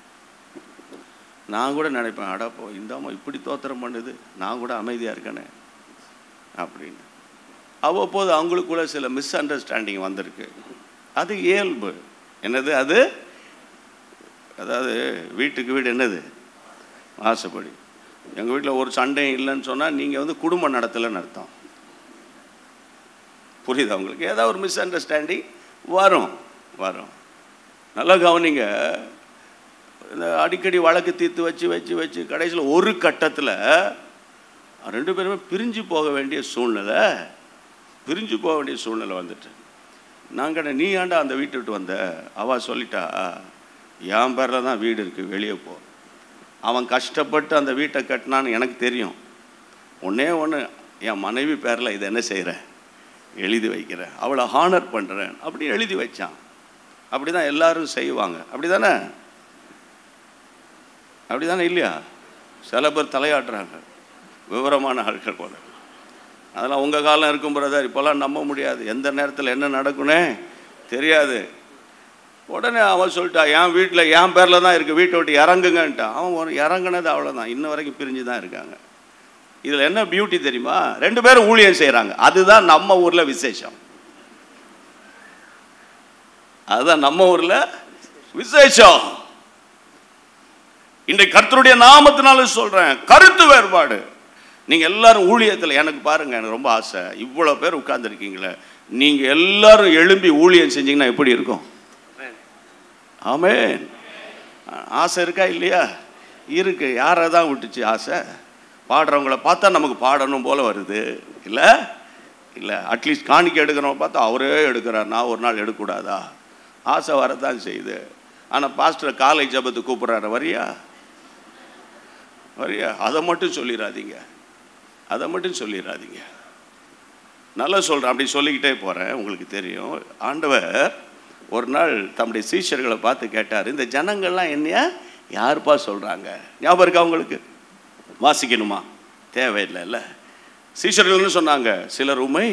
Speaker 2: நான் கூட நினைப்பேன் அடப்போ இந்த அம்மா இப்படி தோத்திரம் பண்ணுது நான் கூட அமைதியாக இருக்கேனே அப்படின்னு அவ்வப்போது அவங்களுக்குள்ள சில மிஸ் அண்டர்ஸ்டாண்டிங் வந்திருக்கு அது இயல்பு என்னது அது அதாவது வீட்டுக்கு வீடு என்னது ஆசைப்படி எங்கள் வீட்டில் ஒரு சண்டையும் இல்லைன்னு சொன்னால் நீங்கள் வந்து குடும்பம் நடத்தலைன்னு அர்த்தம் புரியுதா உங்களுக்கு ஏதாவது ஒரு மிஸ் அண்டர்ஸ்டாண்டிங் வரும் வரும் நல்லா கவனிங்க இந்த அடிக்கடி வழக்கு தீர்த்து வச்சு வச்சு வச்சு கடைசியில் ஒரு கட்டத்தில் ரெண்டு பேருமே பிரிஞ்சு போக வேண்டிய சூழ்நிலை பிரிஞ்சு போக வேண்டிய சூழ்நிலை வந்துட்டு நாங்கள் நீ ஏன்டா அந்த வீட்டை விட்டு வந்த அவ சொல்லிட்டா என் பேரில் தான் வீடு இருக்குது வெளியே போ அவன் கஷ்டப்பட்டு அந்த வீட்டை கட்டினான்னு எனக்கு தெரியும் ஒன்றே ஒன்று என் மனைவி பேரில் இதை என்ன செய்கிறேன் எழுதி வைக்கிறேன் அவளை ஹானர் பண்ணுறேன் அப்படி எழுதி வச்சான் அப்படி தான் எல்லாரும் செய்வாங்க அப்படி தானே அப்படி தானே இல்லையா சில பேர் தலையாட்டுறாங்க விவரமான ஆட்கள் போல அதெல்லாம் உங்கள் காலம் இருக்கும் பிரதர் இப்போல்லாம் நம்ப முடியாது எந்த நேரத்தில் என்ன நடக்குனே தெரியாது உடனே அவன் சொல்லிட்டா என் வீட்டில் என் பேரில் தான் இருக்குது வீட்டை விட்டு இறங்குங்கன்ட்டான் அவன் ஒரு இறங்குனது அவ்வளோதான் இன்ன வரைக்கும் பிரிஞ்சு தான் இருக்காங்க இதில் என்ன பியூட்டி தெரியுமா ரெண்டு பேரும் ஊழியம் செய்கிறாங்க அதுதான் நம்ம ஊரில் விசேஷம் அதுதான் நம்ம ஊரில் விசேஷம் இன்றைக்கு கர்த்தருடைய நாமத்தினால சொல்கிறேன் கருத்து வேறுபாடு நீங்கள் எல்லாரும் ஊழியத்தில் எனக்கு பாருங்க எனக்கு ரொம்ப ஆசை இவ்வளோ பேர் உட்கார்ந்துருக்கீங்களே நீங்கள் எல்லாரும் எழும்பி ஊழியம் செஞ்சீங்கன்னா எப்படி இருக்கும் ஆமென் ஆசை இருக்கா இல்லையா இருக்கு யாரை தான் விட்டுச்சு ஆசை பாடுறவங்கள பார்த்தா நமக்கு பாடணும் போல வருது இல்லை இல்லை அட்லீஸ்ட் காணிக்கை எடுக்கிறவங்க பார்த்தா அவரே எடுக்கிறார் நான் ஒரு நாள் எடுக்கக்கூடாதா ஆசை வரத்தான் செய்யுது ஆனால் பாஸ்டர் காலை ஜபத்து கூப்பிட்றாரு வரியா வரியா அதை மட்டும் சொல்லிடாதீங்க அதை மட்டும் சொல்லிடாதீங்க நல்லா சொல்கிறேன் அப்படி சொல்லிக்கிட்டே போகிறேன் உங்களுக்கு தெரியும் ஆண்டவர் ஒரு நாள் தம்முடைய சீஷர்களை பார்த்து கேட்டார் இந்த ஜனங்கள்லாம் என்னையா யாருப்பா சொல்கிறாங்க ஞாபகம் இருக்கா உங்களுக்கு வாசிக்கணுமா தேவையில்லை இல்லை சீஷர்கள்னு சொன்னாங்க சிலர் உமை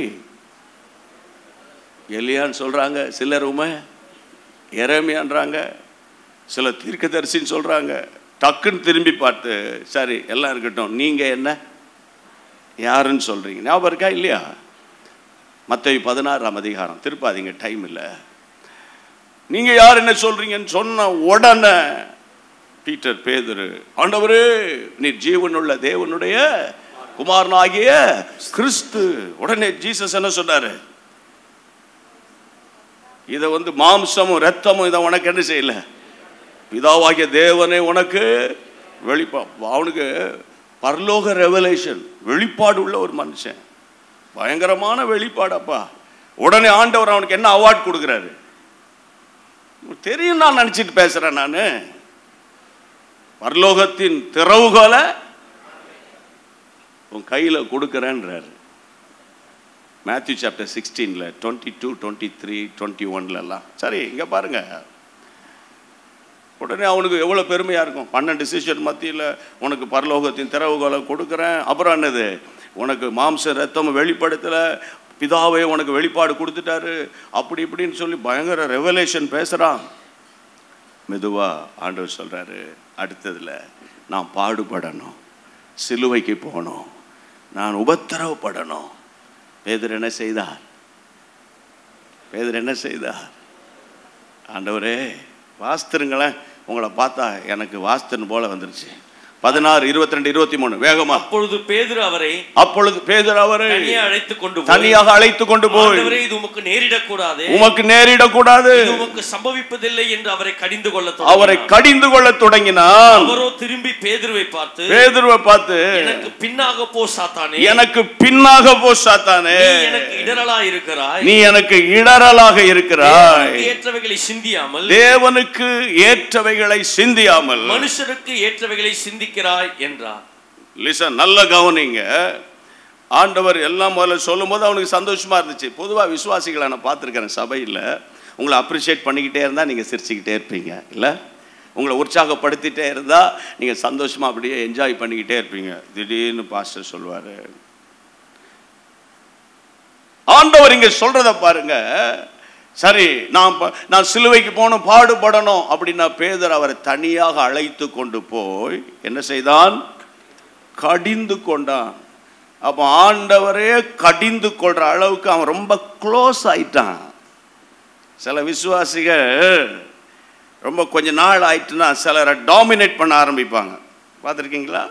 Speaker 2: எலியான்னு சொல்கிறாங்க சிலர் உமை எரேமியான்றாங்க சில தீர்க்கதரிசின்னு சொல்கிறாங்க டக்குன்னு திரும்பி பார்த்து சரி எல்லாம் இருக்கட்டும் நீங்கள் என்ன யாருன்னு சொல்கிறீங்க ஞாபகம் இருக்கா இல்லையா மற்ற பதினாறாம் அதிகாரம் திருப்பாதீங்க டைம் இல்லை நீங்கள் யார் என்ன சொல்கிறீங்கன்னு சொன்ன உடனே பீட்டர் பேதுரு ஆண்டவரே நீ ஜீவனுள்ள தேவனுடைய குமாரனாகிய கிறிஸ்து உடனே ஜீசஸ் என்ன சொன்னாரு இதை வந்து மாம்சமும் ரத்தமும் இதை உனக்கு என்ன செய்யல பிதாவாகிய தேவனே உனக்கு வெளிப்பா அவனுக்கு பரலோக ரெவலேஷன் வெளிப்பாடு உள்ள ஒரு மனுஷன் பயங்கரமான வெளிப்பாடப்பா உடனே ஆண்டவர் அவனுக்கு என்ன அவார்ட் கொடுக்குறாரு தெரியும் நான் நினச்சிட்டு பேசுகிறேன் நான் பரலோகத்தின் திறவுகோலை உன் கையில் கொடுக்குறேன்றாரு மேத்யூ சாப்டர் சிக்ஸ்டீனில் twenty two twenty three twenty ஒன்லலாம் சரி இங்கே பாருங்க உடனே அவனுக்கு எவ்வளோ பெருமையாக இருக்கும் பன்னெண்டு சிஷியர் மத்தியில் உனக்கு பரலோகத்தின் திறவுகோலை கொடுக்குறேன் அப்புறம் என்னது உனக்கு மாம்ச ரத்தம் வெளிப்படுத்தலை பிதாவே உனக்கு வெளிப்பாடு கொடுத்துட்டாரு அப்படி இப்படின்னு சொல்லி பயங்கர ரெவலேஷன் பேசுகிறான் மெதுவாக ஆண்டவர் சொல்கிறாரு அடுத்ததில் நான் பாடுபடணும் சிலுவைக்கு போகணும் நான் உபத்திரவப்படணும் பேதர் என்ன செய்தார் பேதர் என்ன செய்தார் ஆண்டவரே வாஸ்துருங்களேன் உங்களை பார்த்தா எனக்கு வாஸ்துன்னு போல வந்துருச்சு பதினாறு இருபத்தி ரெண்டு இருபத்தி மூணு வேகமா
Speaker 3: அப்பொழுது பேதுரு அவரை
Speaker 2: அப்பொழுது பேதர் அவரை
Speaker 3: தனியே அழைத்துக் கொண்டு போய்
Speaker 2: தனியாக அழைத்து கொண்டு போய்
Speaker 3: ஆண்டவரே இது உமக்கு நேரிடக்கூடாது
Speaker 2: உமக்கு நேரிடக்கூடாது
Speaker 3: இது உமக்கு சம்பவிப்பதில்லை என்று அவரை கடிந்து கொள்ள
Speaker 2: அவரை
Speaker 3: தொடங்கினார்.
Speaker 2: கடிந்து கொள்ள தொடங்கினான்
Speaker 3: அவரோ திரும்பி பேதுருவை பார்த்து
Speaker 2: பேதுருவை பார்த்து
Speaker 3: எனக்கு பின்னாக போ சாத்தானே
Speaker 2: எனக்கு பின்னாக போ சாத்தானே
Speaker 3: நீ எனக்கு இடரலா இருக்கிறாய்
Speaker 2: நீ எனக்கு இடரலாக இருக்கிறாய்
Speaker 3: தேவனுக்கு ஏற்றவைகளை சிந்தியாமல்
Speaker 2: தேவனுக்கு ஏற்றவைகளை சிந்தியாமல்
Speaker 3: மனுஷருக்கு ஏற்றவைகளை சிந்திக்கிறாய் என்றார்
Speaker 2: லிசன் நல்ல கவனிங்க ஆண்டவர் எல்லாம் முதல்ல சொல்லும்போது அவனுக்கு சந்தோஷமா இருந்துச்சு பொதுவாக விசுவாசிகளை நான் பார்த்துருக்கிறேன் சபையில் உங்களை அப்ரிஷியேட் பண்ணிக்கிட்டே இருந்தால் நீங்கள் சிரிச்சுக்கிட்டே இருப்பீங்க இல்லை உங்களை உற்சாகப்படுத்திட்டே இருந்தால் நீங்கள் சந்தோஷமாக அப்படியே என்ஜாய் பண்ணிக்கிட்டே இருப்பீங்க திடீர்னு பாஸ்டர் சொல்லுவார் ஆண்டவர் இங்க சொல்றத பாருங்க சரி நான் ப- நான் சிலுவைக்கு போகணும் பாடுபடணும் அப்படின்னா பேதர் அவரை தனியாக அழைத்து கொண்டு போய் என்ன செய்தான் கடிந்து கொண்டான் அப்போ ஆண்டவரே கடிந்து கொள்ற அளவுக்கு அவன் ரொம்ப க்ளோஸ் ஆயிட்டான் சில விசுவாசிகள் ரொம்ப கொஞ்ச நாள் ஆயிட்டுன்னா சிலரை டாமினேட் பண்ண ஆரம்பிப்பாங்க பார்த்துருக்கீங்களா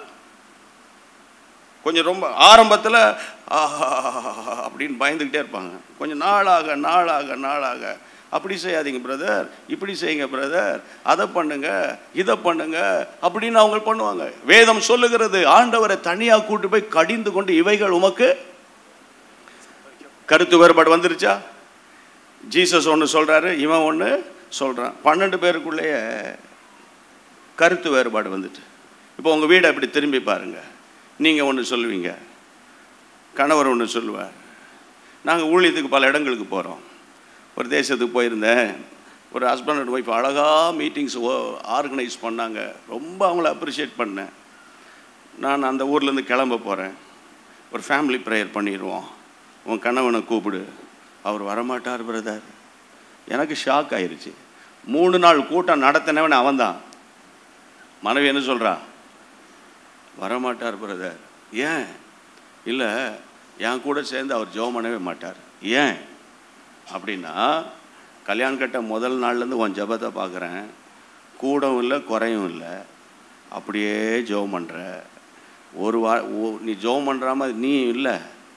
Speaker 2: கொஞ்சம் ரொம்ப ஆரம்பத்தில் அப்படின்னு பயந்துக்கிட்டே இருப்பாங்க கொஞ்சம் நாளாக நாளாக நாளாக அப்படி செய்யாதீங்க பிரதர் இப்படி செய்யுங்க பிரதர் அதை பண்ணுங்க இதை பண்ணுங்க அப்படின்னு அவங்க பண்ணுவாங்க வேதம் சொல்லுகிறது ஆண்டவரை தனியாக கூட்டு போய் கடிந்து கொண்டு இவைகள் உமக்கு கருத்து வேறுபாடு வந்துருச்சா ஜீசஸ் ஒன்று சொல்கிறாரு இவன் ஒன்று சொல்கிறான் பன்னெண்டு பேருக்குள்ளேயே கருத்து வேறுபாடு வந்துட்டு இப்போ உங்கள் வீடை அப்படி திரும்பி பாருங்க நீங்கள் ஒன்று சொல்லுவீங்க கணவர் ஒன்று சொல்லுவார் நாங்கள் ஊழியத்துக்கு பல இடங்களுக்கு போகிறோம் ஒரு தேசத்துக்கு போயிருந்தேன் ஒரு ஹஸ்பண்ட் அண்ட் ஒய்ஃப் அழகாக மீட்டிங்ஸ் ஆர்கனைஸ் பண்ணாங்க ரொம்ப அவங்கள அப்ரிஷியேட் பண்ணேன் நான் அந்த ஊர்லேருந்து கிளம்ப போகிறேன் ஒரு ஃபேமிலி ப்ரேயர் பண்ணிடுவோம் உன் கணவனை கூப்பிடு அவர் வரமாட்டார் பிரதர் எனக்கு ஷாக் ஆயிருச்சு மூணு நாள் கூட்டம் நடத்தினவன் அவன்தான் மனைவி என்ன சொல்றா வரமாட்டார் பிரதர் ஏன் இல்லை என் கூட சேர்ந்து அவர் ஜெபம் பண்ணவே மாட்டார் ஏன் அப்படின்னா கல்யாணம் கட்ட முதல் நாள்லேருந்து உன் ஜெபத்தை பார்க்குறேன் கூடவும் இல்லை குறையும் இல்லை அப்படியே ஜெபம் பண்ணுற ஒரு வா ஓ- நீ ஜெபம் பண்ணுற மாதிரி நீ இல்லை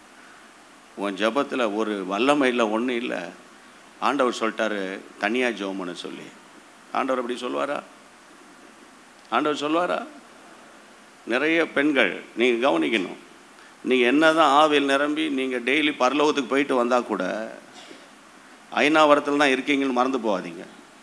Speaker 2: உன் ஜெபத்தில் ஒரு வல்லமை இல்லை ஒன்றும் இல்லை ஆண்டவர் சொல்லிட்டாரு தனியாக ஜெபம் பண்ண சொல்லி ஆண்டவர் அப்படி சொல்லுவாரா ஆண்டவர் சொல்லுவாரா நிறைய பெண்கள் நீங்கள் கவனிக்கணும் நீங்கள் என்ன தான் ஆவில் நிரம்பி நீங்கள் டெய்லி பரலோகத்துக்கு போயிட்டு வந்தால் கூட ஐநாவரத்தில் தான் இருக்கீங்கன்னு மறந்து போகாதீங்க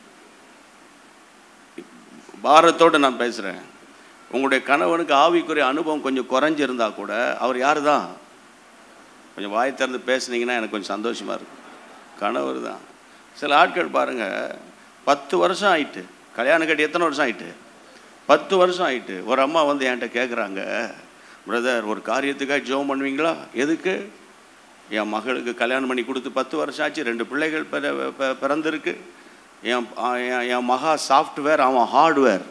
Speaker 2: பாரத்தோடு நான் பேசுகிறேன் உங்களுடைய கணவனுக்கு ஆவிக்குரிய அனுபவம் கொஞ்சம் குறைஞ்சிருந்தா கூட அவர் யார் தான் கொஞ்சம் வாய் திறந்து பேசுனீங்கன்னா எனக்கு கொஞ்சம் சந்தோஷமாக இருக்கும் கணவர் தான் சில ஆட்கள் பாருங்கள் பத்து வருஷம் ஆயிட்டு கல்யாணம் கட்டி எத்தனை வருஷம் ஆயிட்டு பத்து வருஷம் ஆயிட்டு ஒரு அம்மா வந்து என்கிட்ட கேட்குறாங்க பிரதர் ஒரு காரியத்துக்காக ஜெபம் பண்ணுவீங்களா எதுக்கு என் மகளுக்கு கல்யாணம் பண்ணி கொடுத்து பத்து வருஷம் ஆச்சு ரெண்டு பிள்ளைகள் பிற- பி- பிறந்திருக்கு என் என் என் மகா சாஃப்ட்வேர் அவன் ஹார்ட்வேர்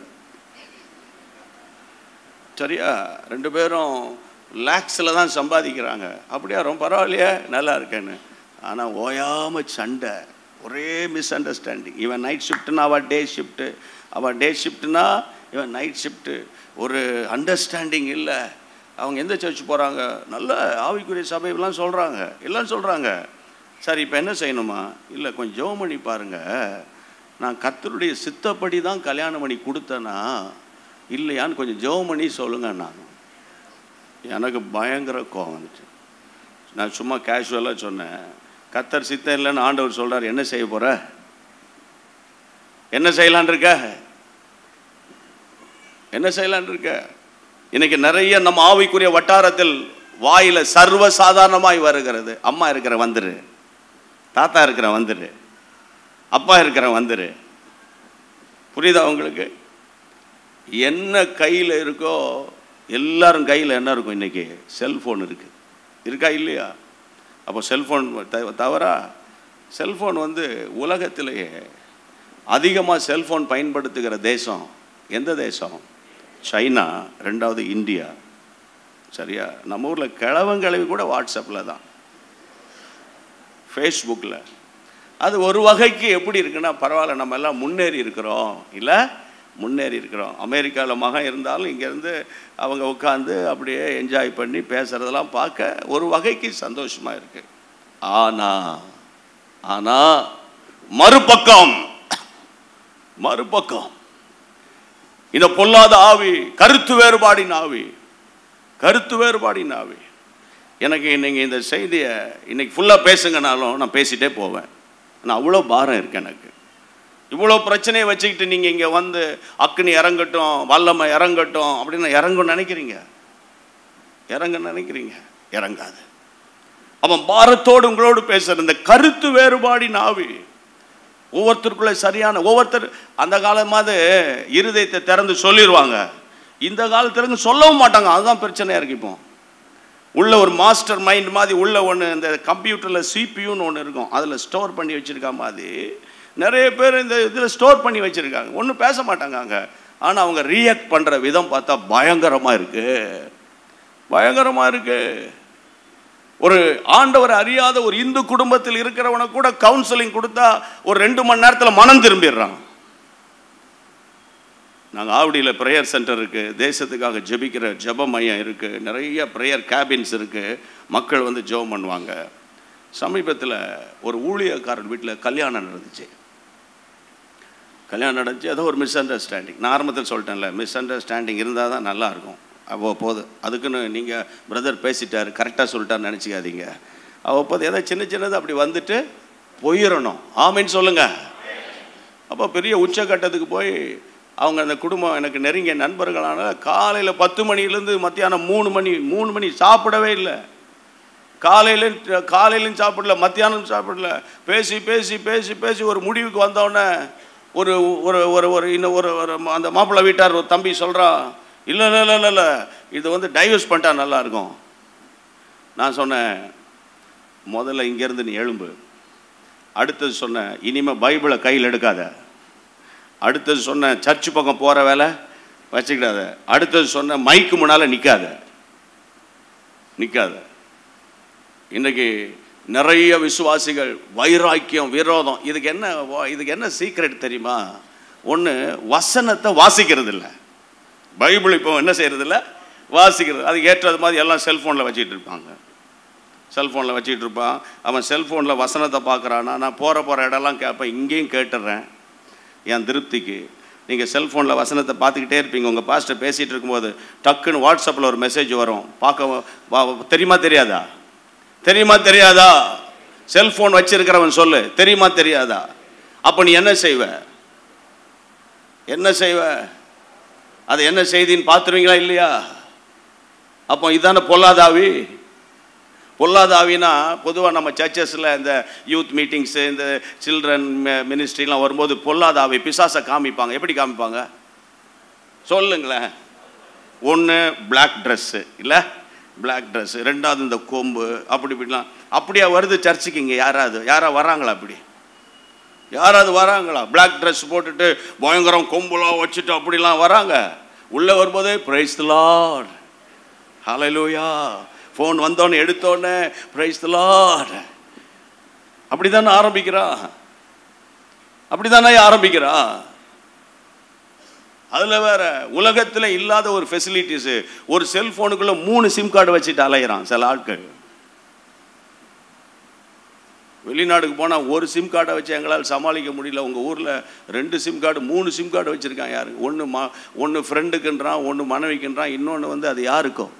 Speaker 2: சரியா ரெண்டு பேரும் லேக்ஸில் தான் சம்பாதிக்கிறாங்க அப்படியா ரொம்ப பரவாயில்லையே நல்லா இருக்கேன்னு ஆனால் ஓயாம சண்டை ஒரே மிஸ் அண்டர்ஸ்டாண்டிங் இவன் நைட் ஷிஃப்ட்னா அவள் டே ஷிஃப்ட்டு அவள் டே ஷிஃப்ட்னா இவன் நைட் ஷிஃப்ட்டு ஒரு அண்டர்ஸ்டாண்டிங் இல்லை அவங்க எந்த சர்ச் போகிறாங்க நல்ல ஆவிக்குரிய சபையெல்லாம் சொல்கிறாங்க எல்லாம் சொல்கிறாங்க சரி இப்போ என்ன செய்யணுமா இல்லை கொஞ்சம் ஜெபம் பண்ணி பாருங்கள் நான் கர்த்தருடைய சித்தப்படி தான் கல்யாணம் பண்ணி கொடுத்தேனா இல்லையான்னு கொஞ்சம் ஜெபம் பண்ணி சொல்லுங்க நான் எனக்கு பயங்கர கோவம் வந்துச்சு நான் சும்மா கேஷுவலாக சொன்னேன் கத்தர் சித்தம் இல்லைன்னு ஆண்டவர் சொல்றார் என்ன செய்ய போற என்ன செய்யலான் இருக்க என்ன செய்யலான் இருக்க இன்னைக்கு நிறைய நம்ம ஆவிக்குரிய வட்டாரத்தில் வாயில சர்வ சாதாரணமாய் வருகிறது அம்மா இருக்கிற வந்துரு தாத்தா இருக்கிற வந்துரு அப்பா இருக்கிற வந்துரு புரியுதா உங்களுக்கு என்ன கையில் இருக்கோ எல்லாரும் கையில் என்ன இருக்கும் இன்னைக்கு செல்ஃபோன் இருக்கு இருக்கா இல்லையா அப்போ செல்ஃபோன் த- தவறா செல்ஃபோன் வந்து உலகத்திலேயே அதிகமாக செல்ஃபோன் பயன்படுத்துகிற தேசம் எந்த தேசம் சைனா ரெண்டாவது இந்தியா சரியா நம்ம ஊரில் கிழவங்கிழவி கூட வாட்ஸ்அப்பில் தான் ஃபேஸ்புக்கில் அது ஒரு வகைக்கு எப்படி இருக்குன்னா பரவாயில்ல நம்ம எல்லாம் முன்னேறி இருக்கிறோம் இல்லை முன்னேறி இருக்கிறோம் அமெரிக்காவில் மகன் இருந்தாலும் இங்கேருந்து அவங்க உட்காந்து அப்படியே என்ஜாய் பண்ணி பேசுகிறதெல்லாம் பார்க்க ஒரு வகைக்கு சந்தோஷமாக இருக்குது ஆனால் ஆனால் மறுபக்கம் மறுபக்கம் இந்த பொல்லாத ஆவி கருத்து வேறுபாடின் ஆவி கருத்து வேறுபாடின் ஆவி எனக்கு இன்னைக்கு இந்த செய்தியை இன்னைக்கு ஃபுல்லாக பேசுங்கனாலும் நான் பேசிட்டே போவேன் நான் அவ்வளோ பாரம் இருக்கு எனக்கு இவ்வளோ பிரச்சனையை வச்சுக்கிட்டு நீங்கள் இங்கே வந்து அக்னி இறங்கட்டும் வல்லமை இறங்கட்டும் அப்படின்னு இறங்கும்னு நினைக்கிறீங்க இறங்க நினைக்கிறீங்க இறங்காது அவன் பாரத்தோடு உங்களோடு பேசுகிற இந்த கருத்து வேறுபாடின் ஆவி ஒவ்வொருத்தருக்குள்ள சரியான ஒவ்வொருத்தர் அந்த காலமாவது இருதயத்தை திறந்து சொல்லிடுவாங்க இந்த காலத்துல சொல்லவும் மாட்டாங்க அதுதான் பிரச்சனையாக இருக்கு இப்போ உள்ள ஒரு மாஸ்டர் மைண்ட் மாதிரி உள்ள ஒன்று இந்த கம்ப்யூட்டரில் சிபியூன்னு ஒன்று இருக்கும் அதில் ஸ்டோர் பண்ணி வச்சிருக்க மாதிரி நிறைய பேர் இந்த இதில் ஸ்டோர் பண்ணி வச்சிருக்காங்க ஒன்றும் பேச மாட்டாங்க அங்கே ஆனால் அவங்க ரியாக்ட் பண்ணுற விதம் பார்த்தா பயங்கரமாக இருக்கு பயங்கரமாக இருக்கு ஒரு ஆண்டவர் அறியாத ஒரு இந்து குடும்பத்தில் இருக்கிறவனை கூட கவுன்சிலிங் கொடுத்தா ஒரு ரெண்டு மணி நேரத்தில் மனம் திரும்பிடுறான் நாங்கள் ஆவடியில் ப்ரேயர் சென்டர் இருக்குது தேசத்துக்காக ஜெபிக்கிற ஜெப மையம் இருக்குது நிறைய ப்ரேயர் கேபின்ஸ் இருக்குது மக்கள் வந்து ஜெபம் பண்ணுவாங்க சமீபத்தில் ஒரு ஊழியக்காரன் வீட்டில் கல்யாணம் நடந்துச்சு கல்யாணம் நடந்துச்சு ஏதோ ஒரு மிஸ் அண்டர்ஸ்டாண்டிங் நான் ஆரம்பத்தில் சொல்லிட்டேன்ல மிஸ் அண்டர்ஸ்டாண்டிங் இருந்தால் தான் நல்லா இருக்கும் அவ்வப்போது அதுக்குன்னு நீங்கள் பிரதர் பேசிட்டார் கரெக்டாக சொல்லிட்டான்னு நினச்சிக்காதீங்க அவ்வப்போது ஏதோ சின்ன சின்னது அப்படி வந்துட்டு போயிடணும் ஆமின்னு சொல்லுங்கள் அப்போ பெரிய உச்சக்கட்டத்துக்கு போய் அவங்க அந்த குடும்பம் எனக்கு நெருங்கிய நண்பர்களான காலையில் பத்து மணிலேருந்து மத்தியானம் மூணு மணி மூணு மணி சாப்பிடவே இல்லை காலையில காலையிலும் சாப்பிடல மத்தியானம் சாப்பிடல பேசி பேசி பேசி பேசி ஒரு முடிவுக்கு வந்தோடனே ஒரு ஒரு ஒரு ஒரு இன்னும் ஒரு ஒரு அந்த மாப்பிள்ளை வீட்டார் ஒரு தம்பி சொல்கிறான் இல்லை இல்லை இல்லை இல்லை இல்லை இது வந்து டைவர்ஸ் பண்ணிட்டா நல்லா இருக்கும் நான் சொன்னேன் முதல்ல இங்கேருந்து நீ எழும்பு அடுத்தது சொன்னேன் இனிமேல் பைபிளை கையில் எடுக்காத அடுத்தது சொன்னேன் சர்ச்சு பக்கம் போகிற வேலை வச்சுக்கிடாத அடுத்தது சொன்னேன் மைக்கு முன்னால் நிற்காத நிற்காத இன்றைக்கி நிறைய விசுவாசிகள் வைராக்கியம் விரோதம் இதுக்கு என்ன வா- இதுக்கு என்ன சீக்ரெட் தெரியுமா ஒன்று வசனத்தை வாசிக்கிறது இல்லை பைபிள் இப்போ என்ன செய்கிறது இல்லை வாசிக்கிறது அதுக்கு ஏற்றது மாதிரி எல்லாம் செல்ஃபோனில் வச்சுக்கிட்டு இருப்பாங்க செல்ஃபோனில் வச்சுக்கிட்டு இருப்பான் அவன் செல்ஃபோனில் வசனத்தை பார்க்குறானா நான் போகிற போகிற இடம்லாம் கேட்பேன் இங்கேயும் கேட்டுடுறேன் என் திருப்திக்கு நீங்கள் செல்ஃபோனில் வசனத்தை பார்த்துக்கிட்டே இருப்பீங்க உங்கள் பாஸ்ட்டர் பேசிகிட்டு இருக்கும்போது டக்குன்னு வாட்ஸ்அப்பில் ஒரு மெசேஜ் வரும் பார்க்க வா- தெரியுமா தெரியாதா தெரியுமா தெரியாதா செல்ஃபோன் வச்சிருக்கிறவன் சொல்லு தெரியுமா தெரியாதா அப்போ நீ என்ன செய்வ என்ன செய்வ அது என்ன செய்தின்னு பார்த்துருவீங்களா இல்லையா அப்போ இதான பொல்லாதாவி பொல்லாதாவினா பொதுவாக நம்ம சர்ச்சஸில் இந்த யூத் மீட்டிங்ஸு இந்த சில்ட்ரன் மினிஸ்ட்ரிலாம் வரும்போது பொல்லாதாவி பிசாசை காமிப்பாங்க எப்படி காமிப்பாங்க சொல்லுங்களேன் ஒன்று பிளாக் ட்ரெஸ்ஸு இல்லை பிளாக் ட்ரெஸ்ஸு ரெண்டாவது இந்த கொம்பு அப்படி இப்படிலாம் அப்படியா வருது சர்ச்சுக்கு இங்கே யாராவது யாரா வராங்களா அப்படி யாராவது வராங்களா பிளாக் ட்ரெஸ் போட்டுட்டு பயங்கரம் கொம்புலாம் வச்சுட்டு அப்படிலாம் வராங்க உள்ளே வரும்போதே பிரைஸ் லார்ட் ஹalleluya ஃபோன் வந்தோடனே எடுத்தோடனே பிரைஸ் லார்ட் அப்படி தானே ஆரம்பிக்கிறா அப்படி தானே ஆரம்பிக்கிறா அதில் வேற உலகத்தில் இல்லாத ஒரு ஃபெசிலிட்டிஸு ஒரு செல்ஃபோனுக்குள்ளே மூணு சிம் கார்டு வச்சுட்டு அலையிறான் சில ஆட்கள் வெளிநாடுக்கு போனால் ஒரு சிம் கார்டை வச்சு எங்களால் சமாளிக்க முடியல உங்கள் ஊரில் ரெண்டு சிம் கார்டு மூணு சிம் கார்டு வச்சுருக்கான் யாரு ஒன்று மா ஒன்று ஃப்ரெண்டுக்குன்றான் ஒன்று மனைவிக்குன்றான் இன்னொன்று வந்து அது யாருக்கும்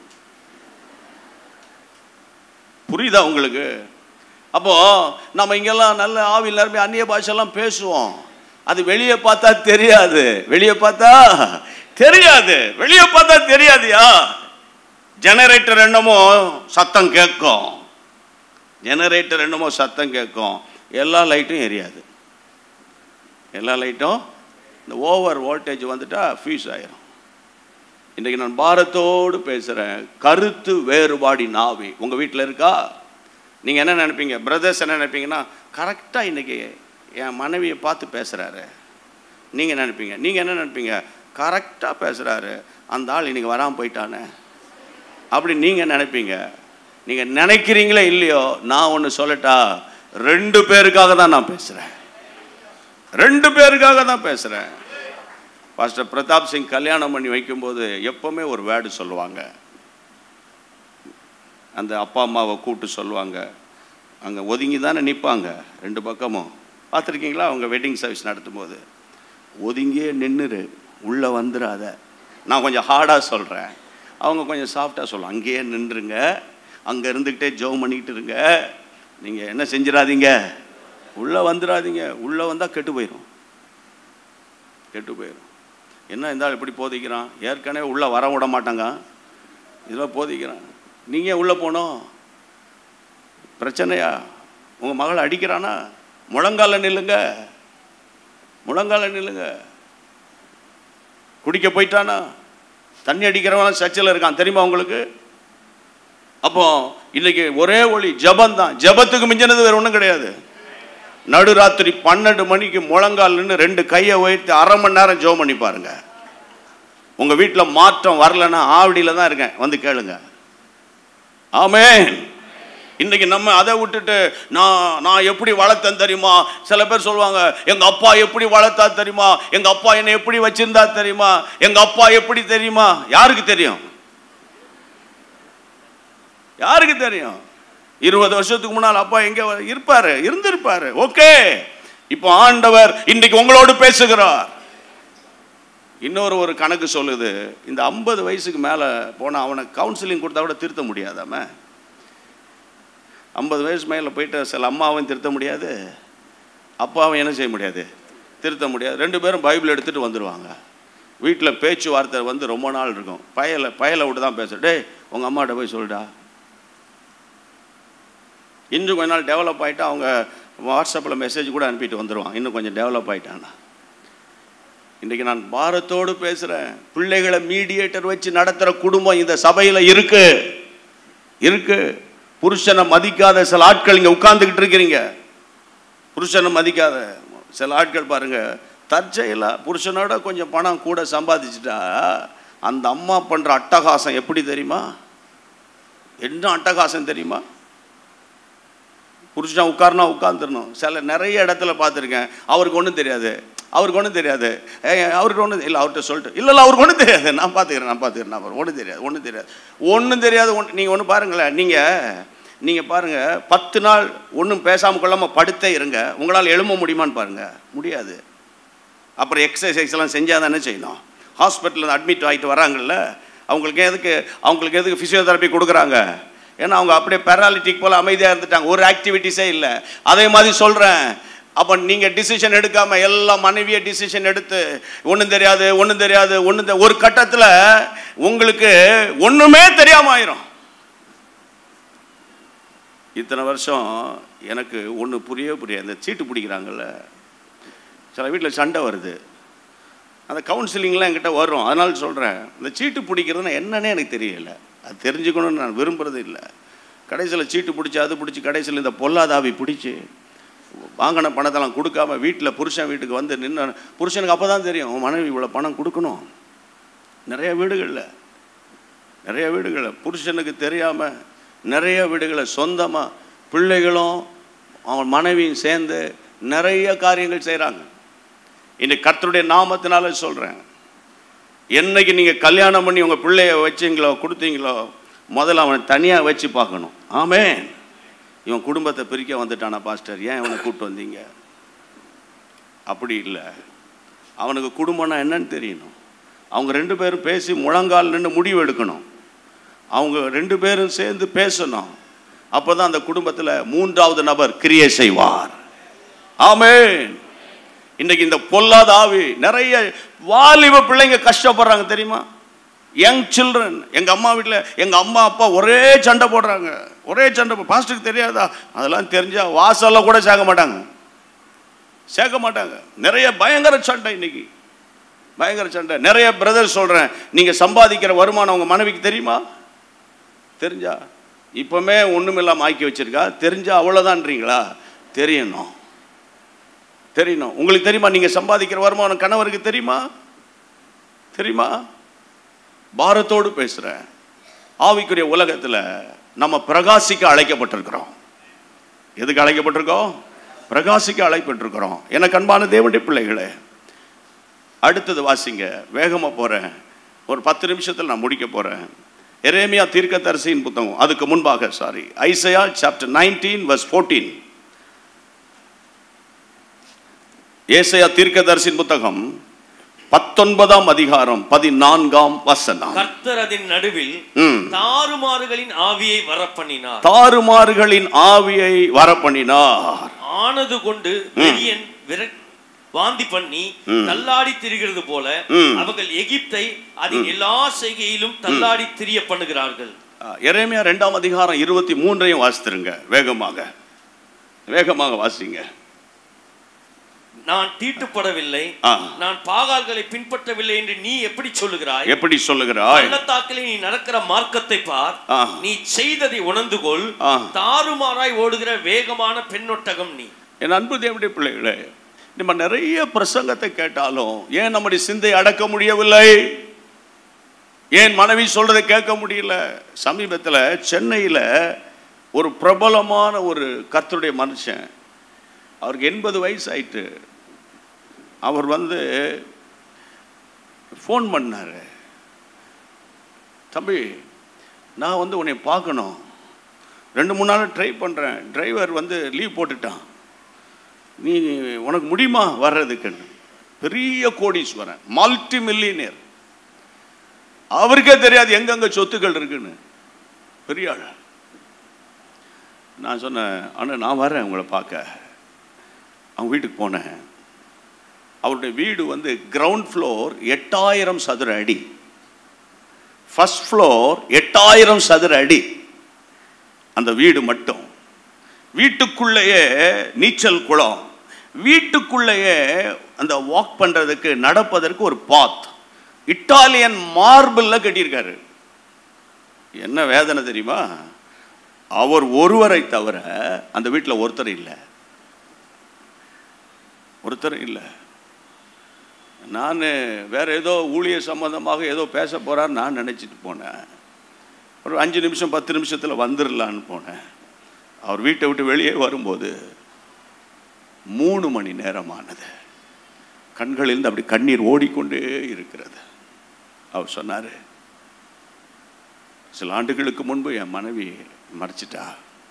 Speaker 2: புரியுதா உங்களுக்கு அப்போ நம்ம இங்கெல்லாம் நல்ல ஆவில் நிரம்பி அந்நிய பாஷெல்லாம் பேசுவோம் அது வெளியே பார்த்தா தெரியாது வெளியே பார்த்தா தெரியாது வெளியே பார்த்தா தெரியாதுயா ஜெனரேட்டர் என்னமோ சத்தம் கேட்கும் ஜெனரேட்டர் என்னமோ சத்தம் கேட்கும் எல்லா லைட்டும் எரியாது எல்லா லைட்டும் இந்த ஓவர் வோல்டேஜ் வந்துட்டா ஃபியூஸ் ஆயிரும் இன்றைக்கு நான் பாரத்தோடு பேசுகிறேன் கருத்து வேறுபாடின் ஆவி உங்கள் வீட்டில் இருக்கா நீங்கள் என்ன நினைப்பீங்க பிரதர்ஸ் என்ன நினைப்பீங்கன்னா கரெக்டாக இன்றைக்கி என் மனைவியை பார்த்து பேசுகிறாரு நீங்கள் நினைப்பீங்க நீங்கள் என்ன நினைப்பீங்க கரெக்டாக பேசுகிறாரு அந்த ஆள் இன்றைக்கி வராமல் போயிட்டானே அப்படி நீங்கள் நினைப்பீங்க நீங்கள் நினைக்கிறீங்களே இல்லையோ நான் ஒன்று சொல்லட்டா ரெண்டு பேருக்காக தான் நான் பேசுகிறேன் ரெண்டு பேருக்காக தான் பேசுகிறேன் பாஸ்டர் பிரதாப் சிங் கல்யாணம் பண்ணி வைக்கும்போது எப்போவுமே ஒரு வேர்டு சொல்லுவாங்க அந்த அப்பா அம்மாவை கூப்பிட்டு சொல்லுவாங்க அங்கே ஒதுங்கி தானே நிற்பாங்க ரெண்டு பக்கமும் பார்த்துருக்கீங்களா அவங்க வெட்டிங் சர்வீஸ் நடத்தும் போது ஒதுங்கியே நின்றுரு உள்ளே வந்துடாத நான் கொஞ்சம் ஹார்டாக சொல்கிறேன் அவங்க கொஞ்சம் சாஃப்டாக சொல்லுவாங்க அங்கேயே நின்றுங்க அங்கே இருந்துக்கிட்டே ஜெபம் பண்ணிக்கிட்டு இருங்க நீங்கள் என்ன செஞ்சிடாதீங்க உள்ளே வந்துடாதீங்க உள்ளே வந்தால் கெட்டு போயிடும் கெட்டு போயிடும் என்ன இருந்தாலும் எப்படி போதிக்கிறான் ஏற்கனவே உள்ளே வர விட மாட்டாங்க இதெல்லாம் போதிக்கிறான் நீங்கள் உள்ளே போனோம் பிரச்சனையா உங்கள் மகளை அடிக்கிறானா முழங்கால நில்லுங்க முழங்கால நில்லுங்க குடிக்க போயிட்டானா தண்ணி அடிக்கிறவன் சர்ச்சில் இருக்கான் தெரியுமா உங்களுக்கு அப்போ இன்னைக்கு ஒரே ஒளி ஜபம் தான் ஜபத்துக்கு மிஞ்சினது வேற ஒன்றும் கிடையாது நடுராத்திரி பன்னெண்டு மணிக்கு முழங்கால் நின்று ரெண்டு கையை உயர்த்தி அரை மணி நேரம் ஜெபம் பண்ணி பாருங்க உங்க வீட்டில் மாற்றம் வரலன்னா ஆவடியில் தான் இருக்கேன் வந்து கேளுங்க ஆமென் இன்னைக்கு நம்ம அதை விட்டுட்டு நான் நான் எப்படி வளர்த்தேன் தெரியுமா சில பேர் சொல்லுவாங்க எங்க அப்பா எப்படி வளர்த்தா தெரியுமா எங்க அப்பா என்னை எப்படி வச்சிருந்தா தெரியுமா எங்க அப்பா எப்படி தெரியுமா யாருக்கு தெரியும் யாருக்கு தெரியும் இருபது வருஷத்துக்கு முன்னால் அப்பா எங்க இருப்பாரு இருந்திருப்பாரு ஓகே இப்போ ஆண்டவர் இன்னைக்கு உங்களோடு பேசுகிறார் இன்னொரு ஒரு கணக்கு சொல்லுது இந்த ஐம்பது வயசுக்கு மேலே போனால் அவனை கவுன்சிலிங் கொடுத்தா கூட திருத்த முடியாதாம ஐம்பது வயசு மேலே போயிட்டு சில அம்மாவையும் திருத்த முடியாது அப்பாவும் என்ன செய்ய முடியாது திருத்த முடியாது ரெண்டு பேரும் பைபிள் எடுத்துகிட்டு வந்துடுவாங்க வீட்டில் பேச்சுவார்த்தை வந்து ரொம்ப நாள் இருக்கும் பயலை பயலை விட்டு தான் பேசுகிறேன் டேய் உங்கள் அம்மாட்ட போய் சொல்லிட்டா இன்னும் கொஞ்ச நாள் டெவலப் ஆகிட்டா அவங்க வாட்ஸ்அப்பில் மெசேஜ் கூட அனுப்பிட்டு வந்துடுவான் இன்னும் கொஞ்சம் டெவலப் ஆகிட்டானா இன்றைக்கி நான் பாரத்தோடு பேசுகிறேன் பிள்ளைகளை மீடியேட்டர் வச்சு நடத்துகிற குடும்பம் இந்த சபையில் இருக்கு இருக்கு புருஷனை மதிக்காத சில ஆட்கள் இங்கே உட்கார்ந்துக்கிட்டு இருக்கிறீங்க புருஷனை மதிக்காத சில ஆட்கள் பாருங்க தற்செயலாக புருஷனோட கொஞ்சம் பணம் கூட சம்பாதிச்சுட்டா அந்த அம்மா பண்ணுற அட்டகாசம் எப்படி தெரியுமா என்ன அட்டகாசம் தெரியுமா புருஷன் உட்காரனா உட்காந்துடணும் சில நிறைய இடத்துல பார்த்துருக்கேன் அவருக்கு ஒன்றும் தெரியாது அவருக்கு ஒன்றும் தெரியாது ஏய், அவருக்கு ஒன்றும் இல்லை அவர்கிட்ட சொல்லிட்டு இல்லை இல்லை அவருக்கு ஒன்றும் தெரியாது நான் பார்த்துக்கிறேன் நான் பார்த்துக்கிறேன் நான் ஒன்றும் தெரியாது ஒன்றும் தெரியாது ஒன்றும் தெரியாது ஒன்று நீங்கள் ஒன்று பாருங்களேன் நீங்கள் நீங்கள் பாருங்கள் பத்து நாள் ஒன்றும் பேசாமல் கொள்ளாமல் படுத்தே இருங்க உங்களால் எழும்ப முடியுமான்னு பாருங்கள் முடியாது அப்புறம் எக்ஸசைஸ் எல்லாம் செஞ்சால் தானே செய்யணும் ஹாஸ்பிட்டலில் அட்மிட் ஆகிட்டு வராங்கல்ல அவங்களுக்கு எதுக்கு அவங்களுக்கு எதுக்கு ஃபிசியோதெரப்பி கொடுக்குறாங்க ஏன்னா அவங்க அப்படியே பேராலிட்டிக் போல் அமைதியாக இருந்துட்டாங்க ஒரு ஆக்டிவிட்டிஸே இல்லை அதே மாதிரி சொல்கிறேன் அப்போ நீங்கள் டிசிஷன் எடுக்காமல் எல்லா மனைவியை டிசிஷன் எடுத்து ஒன்றும் தெரியாது ஒன்றும் தெரியாது ஒன்றும் ஒரு கட்டத்தில் உங்களுக்கு ஒன்றுமே தெரியாமல் ஆயிரும் இத்தனை வருஷம் எனக்கு ஒன்று புரியவே புரியாது இந்த சீட்டு பிடிக்கிறாங்கல்ல சில வீட்டில் சண்டை வருது அந்த கவுன்சிலிங்லாம் என்கிட்ட வரும் அதனால சொல்கிறேன் இந்த சீட்டு பிடிக்கிறதுனா என்னன்னே எனக்கு தெரியல அது தெரிஞ்சுக்கணும்னு நான் விரும்புறது இல்லை கடைசியில் சீட்டு பிடிச்சி அது பிடிச்சி கடைசியில் இந்த பொல்லாதாவி பிடிச்சி வாங்கின பணத்தெல்லாம் கொடுக்காம வீட்டில் புருஷன் வீட்டுக்கு வந்து நின்று புருஷனுக்கு அப்போ தான் தெரியும் உன் மனைவி இவ்வளோ பணம் கொடுக்கணும் நிறைய வீடுகளில் நிறைய வீடுகளில் புருஷனுக்கு தெரியாமல் நிறைய வீடுகளில் சொந்தமாக பிள்ளைகளும் அவன் மனைவியும் சேர்ந்து நிறைய காரியங்கள் செய்கிறாங்க இன்னைக்கு கர்த்தருடைய நாமத்தினால சொல்கிறேன் என்னைக்கு நீங்கள் கல்யாணம் பண்ணி உங்கள் பிள்ளைய வச்சிங்களோ கொடுத்தீங்களோ முதல்ல அவனை தனியாக வச்சு பார்க்கணும் ஆமென் இவன் குடும்பத்தை பிரிக்க வந்துட்டானா பாஸ்டர் ஏன் இவனை கூப்பிட்டு வந்தீங்க அப்படி இல்லை அவனுக்கு குடும்பம்னா என்னன்னு தெரியணும் அவங்க ரெண்டு பேரும் பேசி முழங்கால் நின்று முடிவு எடுக்கணும் அவங்க ரெண்டு பேரும் சேர்ந்து பேசணும் அப்போ தான் அந்த குடும்பத்தில் மூன்றாவது நபர் கிரியை செய்வார் ஆமென் இன்னைக்கு இந்த பொல்லாத ஆவி நிறைய வாலிப பிள்ளைங்க கஷ்டப்படுறாங்க தெரியுமா யங் சில்ட்ரன் எங்க அம்மா வீட்டில் எங்க அம்மா அப்பா ஒரே சண்டை போடுறாங்க ஒரே சண்டை போ- பாஸ்டருக்கு தெரியாதா அதெல்லாம் தெரிஞ்சா வாசல்ல கூட சேர்க்க மாட்டாங்க சேர்க்க மாட்டாங்க நிறைய பயங்கர சண்டை இன்னைக்கு பயங்கர சண்டை நிறைய பிரதர் சொல்றேன் நீங்க சம்பாதிக்கிற வருமானம் உங்க மனைவிக்கு தெரியுமா தெரிஞ்சா இப்பவுமே ஒண்ணுமில்லாம ஆக்கி வச்சிருக்கா தெரிஞ்சா அவ்வளவுதான்றீங்களா தெரியணும் தெரியணும் உங்களுக்கு தெரியுமா நீங்க சம்பாதிக்கிற வருமானம் கணவருக்கு தெரியுமா தெரியுமா பாரத்தோடு பேசுறேன் ஆவிக்குரிய உலகத்துல நம்ம பிரகாசிக்க அழைக்கப்பட்டிருக்கிறோம் எதுக்கு அழைக்கப்பட்டிருக்கோம் பிரகாசிக்க அழைக்கப்பட்டிருக்கிறோம் எனக்கு அன்பான தேவனுடைய பிள்ளைகளே அடுத்தது வாசிங்க வேகமா போறேன் ஒரு பத்து நிமிஷத்தில் நான் முடிக்க போறேன் எரேமியா தீர்க்கதரிசியின் புத்தகம் அதுக்கு முன்பாக sorry Isaiah chapter nineteen verse fourteen Isaiah தீர்க்கதரிசியின் புத்தகம் பத்தொன்பதாம் அதிகாரம் பதினான்காம் வசனம்
Speaker 3: கர்த்தர் அதன் நடுவில்
Speaker 2: ம்.
Speaker 3: தாறுமாறுகளின் ஆவியை வரப்பண்ணினார்
Speaker 2: தாறுமாறுகளின் ஆவியை வரப்பண்ணினார்
Speaker 3: ஆனது கொண்டு வெறியன் விர வாந்தி பண்ணி தள்ளாடி திரிகிறது போல
Speaker 2: ம்.
Speaker 3: அவர்கள் எகிப்தை அதன் எல்லா செய்கையிலும் தள்ளாடி திரிய பண்ணுகிறார்கள்
Speaker 2: எரேமியா ரெண்டாம் அதிகாரம் இருபத்தி மூன்றையும் வாசித்திருங்க வேகமாக வேகமாக வாசிங்க
Speaker 3: நான் தீட்டுப்படவில்லை
Speaker 2: ஆ.
Speaker 3: நான் பாகால்களை பின்பற்றவில்லை என்று நீ எப்படி சொல்லுகிறாய்
Speaker 2: எப்படி சொல்லுகிறாய்
Speaker 3: பள்ளத்தாக்கிலே நீ நடக்கிற மார்க்கத்தை பார்
Speaker 2: ஆ.
Speaker 3: நீ செய்ததை உணர்ந்து கொள்
Speaker 2: ஆ.
Speaker 3: தாறுமாறாய் ஓடுகிற வேகமான பெண்ணொட்டகம் நீ
Speaker 2: என் அன்பு தேவனுடைய பிள்ளைகளே நம்ம நிறைய பிரசங்கத்தை கேட்டாலும் ஏன் நம்முடைய சிந்தை அடக்க முடியவில்லை ஏன் மனைவி சொல்றதை கேட்க முடியல சமீபத்தில் சென்னையில் ஒரு பிரபலமான ஒரு கர்த்தருடைய மனுஷன் அவருக்கு எண்பது வயசு ஆயிட்டு அவர் வந்து ஃபோன் பண்ணார் தம்பி நான் வந்து உன்னை பார்க்கணும் ரெண்டு மூணு நாள் ட்ரை பண்ணுறேன் டிரைவர் வந்து லீவ் போட்டுட்டான் நீ உனக்கு முடியுமா வர்றதுக்குன்னு பெரிய கோடீஸ்வரன் மல்டி மில்லியனியர் அவருக்கே தெரியாது எங்கெங்க சொத்துக்கள் இருக்குன்னு பெரிய ஆள் நான் சொன்னேன் அண்ணா நான் வரேன் உங்களை பார்க்க அவங்க வீட்டுக்கு போனேன் அவருடைய வீடு வந்து கிரவுண்ட் ஃப்ளோர் எட்டாயிரம் சதுர அடி ஃபர்ஸ்ட் ஃப்ளோர் எட்டாயிரம் சதுர அடி அந்த வீடு மட்டும் வீட்டுக்குள்ளேயே நீச்சல் குளம் வீட்டுக்குள்ளேயே அந்த வாக் பண்றதுக்கு நடப்பதற்கு ஒரு பாத் இட்டாலியன் மார்பிள்ல கட்டியிருக்காரு என்ன வேதனை தெரியுமா அவர் ஒருவரை தவிர அந்த வீட்டில் ஒருத்தர் இல்லை ஒருத்தர் இல்லை நான் வேற ஏதோ ஊழிய சம்பந்தமாக ஏதோ பேச போறான்னு நான் நினைச்சிட்டு போனேன் ஒரு அஞ்சு நிமிஷம் பத்து நிமிஷத்தில் வந்துடலான்னு போனேன் அவர் வீட்டை விட்டு வெளியே வரும்போது மூணு மணி நேரமானது கண்களிலிருந்து அப்படி கண்ணீர் ஓடிக்கொண்டே இருக்கிறது அவர் சொன்னார் சில ஆண்டுகளுக்கு முன்பு என் மனைவி மறைச்சிட்டா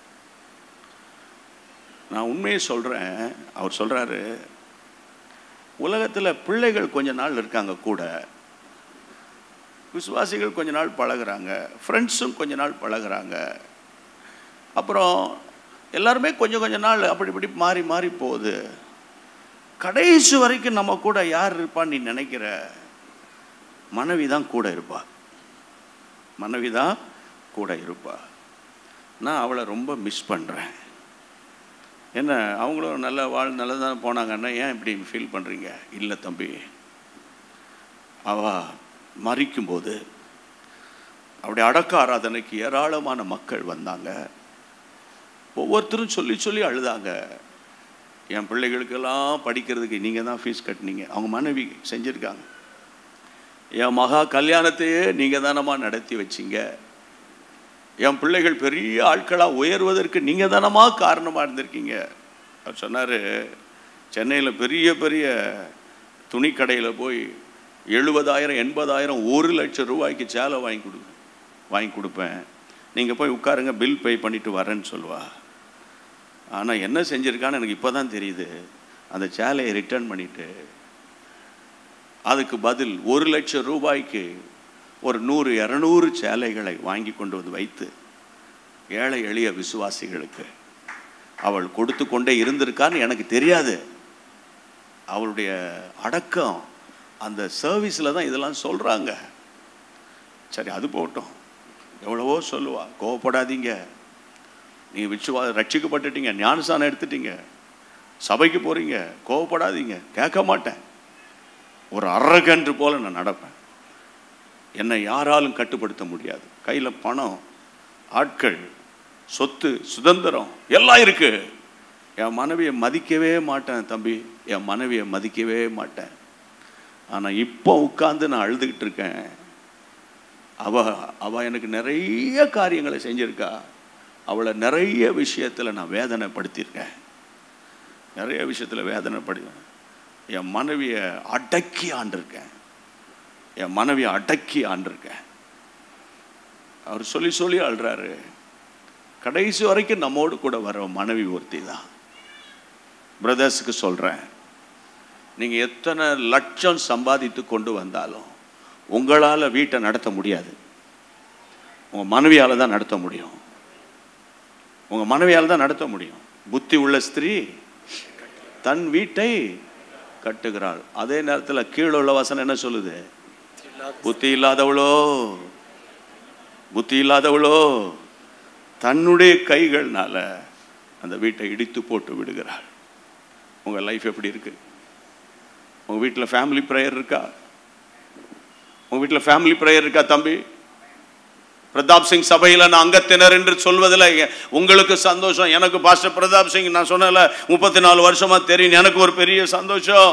Speaker 2: நான் உண்மையை சொல்கிறேன் அவர் சொல்கிறாரு உலகத்தில் பிள்ளைகள் கொஞ்ச நாள் இருக்காங்க கூட விசுவாசிகள் கொஞ்ச நாள் பழகுறாங்க ஃப்ரெண்ட்ஸும் கொஞ்ச நாள் பழகுறாங்க அப்புறம் எல்லாருமே கொஞ்சம் கொஞ்ச நாள் அப்படி இப்படி மாறி மாறி போகுது கடைசி வரைக்கும் நம்ம கூட யார் இருப்பான்னு நீ நினைக்கிற மனைவி தான் கூட இருப்பா மனைவி தான் கூட இருப்பா நான் அவளை ரொம்ப மிஸ் பண்ணுறேன் என்ன அவங்களும் நல்ல வாழ் நல்லதான போனாங்கன்னா ஏன் இப்படி ஃபீல் பண்ணுறீங்க இல்லை தம்பி அவ மறிக்கும்போது அவருடைய அடக்க ஆராதனைக்கு ஏராளமான மக்கள் வந்தாங்க ஒவ்வொருத்தரும் சொல்லி சொல்லி அழுதாங்க என் பிள்ளைகளுக்கெல்லாம் படிக்கிறதுக்கு நீங்கள் தான் ஃபீஸ் கட்டினீங்க அவங்க மனைவி செஞ்சுருக்காங்க என் மகா கல்யாணத்தையே நீங்கள் தானம்மா நடத்தி வச்சீங்க என் பிள்ளைகள் பெரிய ஆட்களாக உயர்வதற்கு நீங்கள் தானமா காரணமாக இருந்திருக்கீங்க அவர் சொன்னார் சென்னையில் பெரிய பெரிய துணிக்கடையில் போய் எழுபதாயிரம் எண்பதாயிரம் ஒரு லட்சம் ரூபாய்க்கு சேலை வாங்கி கொடு வாங்கி கொடுப்பேன் நீங்கள் போய் உட்காருங்க பில் பே பண்ணிட்டு வரேன்னு சொல்லுவா ஆனால் என்ன செஞ்சுருக்கான்னு எனக்கு இப்போ தான் தெரியுது அந்த சேலையை ரிட்டர்ன் பண்ணிட்டு அதுக்கு பதில் ஒரு லட்சம் ரூபாய்க்கு ஒரு நூறு இரநூறு சேலைகளை வாங்கி கொண்டு வந்து வைத்து ஏழை எளிய விசுவாசிகளுக்கு அவள் கொடுத்து கொண்டே இருந்திருக்கான்னு எனக்கு தெரியாது அவளுடைய அடக்கம் அந்த சர்வீஸில் தான் இதெல்லாம் சொல்கிறாங்க சரி அது போகட்டும் எவ்வளவோ சொல்லுவா கோவப்படாதீங்க நீங்கள் விசுவா ரட்சிக்கப்பட்டுட்டீங்க ஞானசானம் எடுத்துட்டீங்க சபைக்கு போகிறீங்க கோவப்படாதீங்க கேட்க மாட்டேன் ஒரு அரகன்று போல நான் நடப்பேன் என்னை யாராலும் கட்டுப்படுத்த முடியாது கையில் பணம் ஆட்கள் சொத்து சுதந்திரம் எல்லாம் இருக்கு என் மனைவியை மதிக்கவே மாட்டேன் தம்பி என் மனைவியை மதிக்கவே மாட்டேன் ஆனால் இப்போ உட்கார்ந்து நான் அழுதுகிட்டு இருக்கேன் அவ அவ எனக்கு நிறைய காரியங்களை செஞ்சிருக்கா அவளை நிறைய விஷயத்தில் நான் வேதனைப்படுத்தியிருக்கேன் நிறைய விஷயத்தில் வேதனைப்படி என் மனைவியை அடக்கி ஆண்டிருக்கேன் என் மனைவியை அடக்கி ஆண்டிருக்கேன் அவர் சொல்லி சொல்லி அழுறாரு கடைசி வரைக்கும் நம்மோடு கூட வர மனைவி ஒருத்தி தான் பிரதர்ஸுக்கு சொல்கிறேன் நீங்கள் எத்தனை லட்சம் சம்பாதித்து கொண்டு வந்தாலும் உங்களால் வீட்டை நடத்த முடியாது உங்கள் மனைவியால் தான் நடத்த முடியும் உங்கள் மனைவியால் தான் நடத்த முடியும் புத்தி உள்ள ஸ்திரீ தன் வீட்டை கட்டுகிறாள் அதே நேரத்தில் கீழே உள்ள வசனம் என்ன சொல்லுது புத்தி இல்லாதவளோ புத்தி இல்லாதவளோ தன்னுடைய கைகள்னால அந்த வீட்டை இடித்து போட்டு விடுகிறாள் உங்கள் லைஃப் எப்படி இருக்கு உங்கள் வீட்டில் ஃபேமிலி ப்ரேயர் இருக்கா உங்கள் வீட்டில் ஃபேமிலி ப்ரேயர் இருக்கா தம்பி பிரதாப் சிங் சபையில் நான் அங்கத்தினர் என்று சொல்வதில் உங்களுக்கு சந்தோஷம் எனக்கு பாஸ்டர் பிரதாப் சிங் நான் சொன்னல முப்பத்தி நாலு வருஷமா தெரியும் எனக்கு ஒரு பெரிய சந்தோஷம்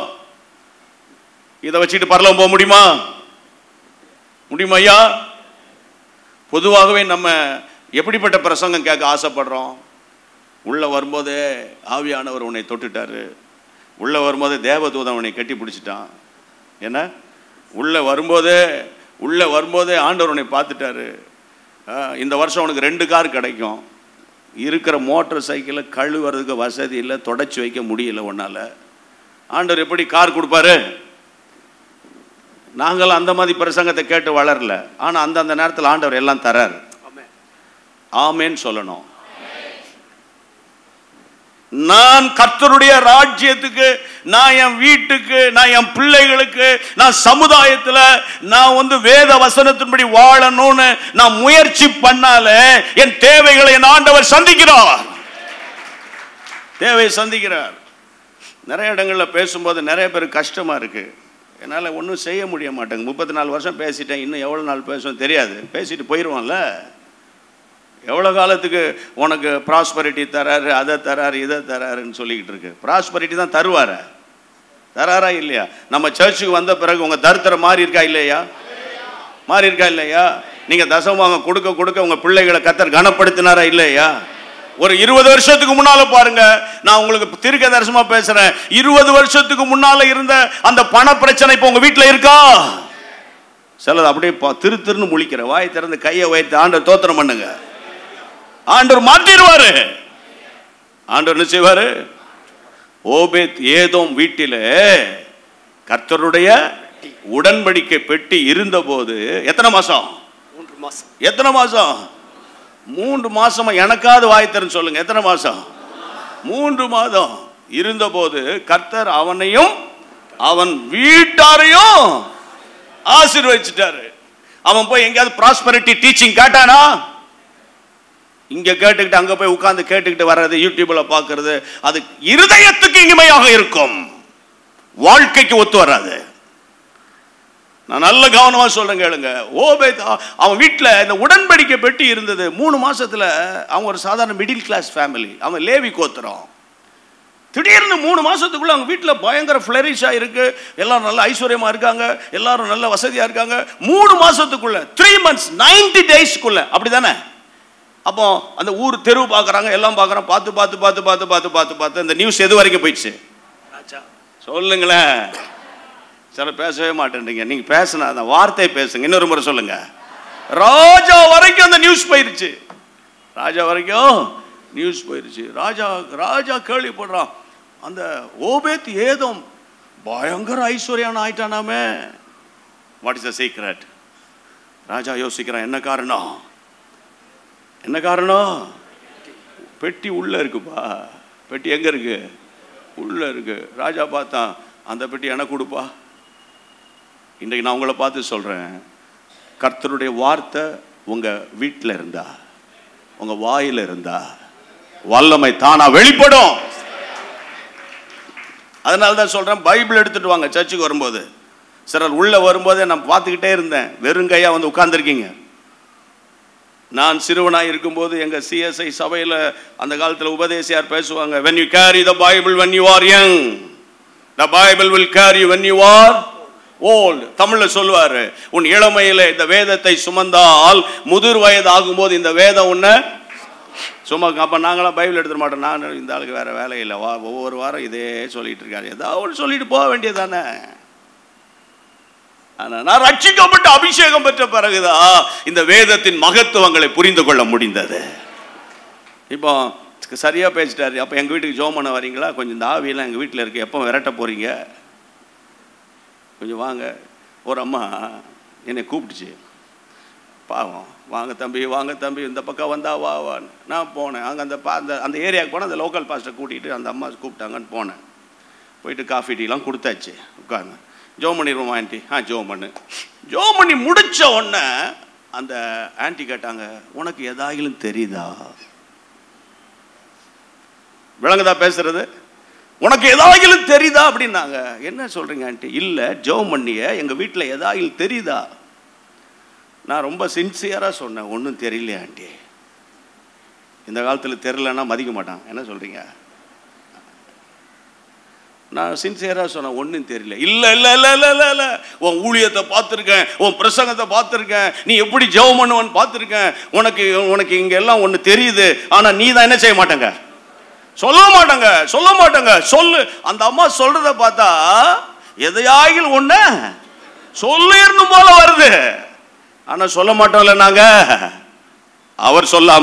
Speaker 2: இதை வச்சுட்டு பரலம் போக முடியுமா முடியுமா ஐயா பொதுவாகவே நம்ம எப்படிப்பட்ட பிரசங்கம் கேட்க ஆசைப்படுறோம் உள்ள வரும்போதே ஆவியானவர் உன்னை தொட்டுட்டாரு உள்ள வரும்போதே தேவதூதன் உன்னை கட்டி பிடிச்சிட்டான் என்ன உள்ள வரும்போதே உள்ள வரும்போதே ஆண்டவர் உன்னை பார்த்துட்டாரு ஆ, இந்த வருஷம் உனக்கு ரெண்டு கார் கிடைக்கும் இருக்கிற மோட்டார் சைக்கிளை கழுவுறதுக்கு வசதி இல்லை தொடச்சி வைக்க முடியல உன்னால் ஆண்டவர் எப்படி கார் கொடுப்பாரு நாங்களும் அந்த மாதிரி பிரசங்கத்தை கேட்டு வளரல ஆனால் அந்தந்த நேரத்தில் ஆண்டவர் எல்லாம் தரார்
Speaker 1: ஆமென்
Speaker 2: ஆமேன்னு சொல்லணும் நான் கர்த்தருடைய ராஜ்யத்துக்கு நான் என் வீட்டுக்கு நான் என் பிள்ளைகளுக்கு நான் சமுதாயத்தில் நான் வந்து வேத வசனத்தின்படி வாழணும்னு நான் முயற்சி பண்ணால என் தேவைகளை என் ஆண்டவர் சந்திக்கிறார் தேவையை சந்திக்கிறார் நிறைய இடங்களில் பேசும்போது நிறைய பேருக்கு கஷ்டமா இருக்கு என்னால் ஒன்றும் செய்ய முடிய மாட்டேங்க முப்பத்தி நாலு வருஷம் பேசிட்டேன் இன்னும் எவ்வளோ நாள் பேசுவேன் தெரியாது பேசிட்டு போயிடுவோம்ல எவ்வளோ காலத்துக்கு உனக்கு ப்ராஸ்பரிட்டி தராரு அதை தராரு இதை தராருன்னு சொல்லிக்கிட்டு இருக்கு ப்ராஸ்பரிட்டி தான் தருவார தராரா இல்லையா நம்ம சர்ச்சுக்கு வந்த பிறகு உங்கள் தரித்திரம் மாறி இருக்கா இல்லையா மாறி இருக்கா இல்லையா நீங்கள் தசமாங்க கொடுக்க கொடுக்க உங்கள் பிள்ளைகளை கத்தர் கனப்படுத்தினாரா இல்லையா ஒரு இருபது வருஷத்துக்கு முன்னால பாருங்க நான் உங்களுக்கு திருக்க தரிசனமா பேசுறேன் இருபது வருஷத்துக்கு முன்னால இருந்த அந்த பண பிரச்சனை இப்போ உங்க வீட்டில் இருக்கா சிலது அப்படியே பா- திரு திருன்னு முழிக்கிற வாய் திறந்து கையை வைத்து ஆண்டவர் தோத்திரம் பண்ணுங்க ஆண்டவர் மாத்திடுவாரு ஆண்டவர் என்ன செய்வாரு ஓபேத் ஏதோம் வீட்டிலே கர்த்தருடைய உடன்படிக்கை பெட்டி இருந்தபோது எத்தனை மாசம்
Speaker 1: மூன்று மாசம்
Speaker 2: எத்தனை மாசம் மூன்று மாசமா எனக்காவது வாய் திறன்னு சொல்லுங்க எத்தனை மாசம் மூன்று மாதம் இருந்தபோது கர்த்தர் அவனையும் அவன் வீட்டாரையும் ஆசீர்வதிச்சிட்டாரு அவன் போய் எங்கேயாவது ப்ராஸ்பரிட்டி டீச்சிங் கேட்டானா இங்க கேட்டுக்கிட்டு அங்க போய் உட்கார்ந்து கேட்டுக்கிட்டு வர்றது யூடியூப்ல பார்க்கிறது அது இருதயத்துக்கு இனிமையாக இருக்கும் வாழ்க்கைக்கு ஒத்து வராது நான் நல்ல கவனமா சொல்றேன் கேளுங்க ஓபேத் அ- அவன் வீட்டில் இந்த உடன்படிக்கை பெட்டி இருந்தது மூணு மாசத்துல அவன் ஒரு சாதாரண மிடில் கிளாஸ் ஃபேமிலி அவன் லேவி கோத்திரம் திடீர்னு மூணு மாசத்துக்குள்ள அவங்க வீட்டில் பயங்கர ஃப்ளரிஷா இருக்கு எல்லாரும் நல்ல ஐஸ்வர்யமா இருக்காங்க எல்லாரும் நல்ல வசதியா இருக்காங்க மூணு மாசத்துக்குள்ள த்ரீ மந்த்ஸ் நைன்டி டேஸ்க்குள்ள அப்படிதானே அப்போ அந்த ஊர் தெருவு பார்க்குறாங்க எல்லாம் பார்க்குறோம் பார்த்து பார்த்து பார்த்து பார்த்து பார்த்து பார்த்து பார்த்து இந்த நியூஸ் எது வரைக்கும் போயிடுச்சு
Speaker 1: ராஜா
Speaker 2: சொல்லுங்களேன் சில பேசவே மாட்டேன்றீங்க நீங்க பேசுனா அந்த வார்த்தையை பேசுங்க இன்னொரு முறை சொல்லுங்க ராஜா வரைக்கும் அந்த நியூஸ் போயிருச்சு ராஜா வரைக்கும் நியூஸ் போயிருச்சு ராஜா ராஜா கேள்விப்படுறான் அந்த ஓபேத் ஏதோம் பயங்கர ஐஸ்வர்யான ஆயிட்டானாமே வாட் இஸ் த சீக்ரெட் ராஜா யோசிக்கிறான் என்ன காரணம் என்ன காரணம் பெட்டி உள்ள இருக்குப்பா பெட்டி எங்க இருக்கு உள்ள இருக்கு ராஜா பார்த்தான் அந்த பெட்டி எனக்கு கொடுப்பா இன்றைக்கு நான் உங்களை பார்த்து சொல்றேன் கர்த்தருடைய வார்த்தை உங்க வீட்டில் இருந்தா உங்க வாயில இருந்தா வல்லமை தானா வெளிப்படும் அதனால தான் சொல்றேன் பைபிள் எடுத்துட்டு வாங்க சர்ச்சுக்கு வரும்போது சிலர் உள்ள வரும்போதே நான் பார்த்துக்கிட்டே இருந்தேன் வெறுங்கையா வந்து உட்கார்ந்துருக்கீங்க நான் சிறுவனாய் இருக்கும்போது எங்க சிஎஸ்ஐ சபையில அந்த காலத்துல உபதேசியார் பேசுவாங்க when you carry the bible when you are young the bible will carry you when you are old தமிழ்ல சொல்லுவாரு உன் இளமையில இந்த வேதத்தை சுமந்தால் முதிர் வயது ஆகும்போது இந்த வேதம் உன்னை சும்மா அப்போ நாங்களாம் பைபிள் எடுத்துட மாட்டோம் நான் இந்த ஆளுக்கு வேற வேலை இல்லை வா ஒவ்வொரு வாரம் இதே சொல்லிட்டு இருக்காரு ஏதாவது ஒன்று சொல்லிட்டு போக வேண்டியதானே ஆனா நான் ரட்சிக்கப்பட்ட அபிஷேகம் பெற்ற பிறகுதான் இந்த வேதத்தின் மகத்துவங்களை புரிந்து கொள்ள முடிந்தது இப்போ சரியா பேசிட்டாரு அப்போ எங்க வீட்டுக்கு ஜோம் பண்ண வரீங்களா கொஞ்சம் இந்த ஆவியெல்லாம் எங்க வீட்டில் இருக்கு எப்போ விரட்ட போறீங்க கொஞ்சம் வாங்க ஒரு அம்மா என்னை கூப்பிட்டுச்சு பாவம் வாங்க தம்பி வாங்க தம்பி இந்த பக்கம் வந்தா வா வான்னு நான் போனேன் அங்கே அந்த பா அந்த அந்த ஏரியாவுக்கு போனேன் அந்த லோக்கல் பாஸ்ட்டை கூட்டிகிட்டு அந்த அம்மா கூப்பிட்டாங்கன்னு போனேன் போயிட்டு காஃபி டீலாம் கொடுத்தாச்சு உட்காந்து ஜோ பண்ணிடுவோம் ஆண்டி ஆ ஜோ பண்ணு ஜோ பண்ணி முடிச்ச உடனே அந்த ஆண்டி கேட்டாங்க உனக்கு எதாயிலும் தெரியுதா விளங்குதா பேசுறது உனக்கு எதாயிலும் தெரியுதா அப்படின்னாங்க என்ன சொல்றீங்க ஆண்டி இல்லை ஜோ பண்ணிய எங்க வீட்டில் எதாயிலும் தெரியுதா நான் ரொம்ப சின்சியராக சொன்னேன் ஒன்றும் தெரியல ஆண்டி இந்த காலத்தில் தெரிலன்னா மதிக்க மாட்டான் என்ன சொல்றீங்க நான் சின்சியராக சொன்னேன் ஒன்றும் தெரியல இல்லை இல்லை இல்லை இல்லை இல்லை இல்லை உன் ஊழியத்தை பார்த்துருக்கேன் உன் பிரசங்கத்தை பார்த்துருக்கேன் நீ எப்படி ஜெபம் பண்ணுவன்னு பார்த்துருக்கேன் உனக்கு உனக்கு இங்கே எல்லாம் ஒன்று தெரியுது ஆனால் நீ தான் என்ன செய்ய மாட்டேங்க சொல்ல மாட்டேங்க சொல்ல மாட்டேங்க சொல்லு அந்த அம்மா சொல்றத பார்த்தா எதையாகில் ஒண்ணு சொல்லிடணும் போல வருது ஆனா சொல்ல மாட்டோம்ல நாங்க அவர் சொல்லாம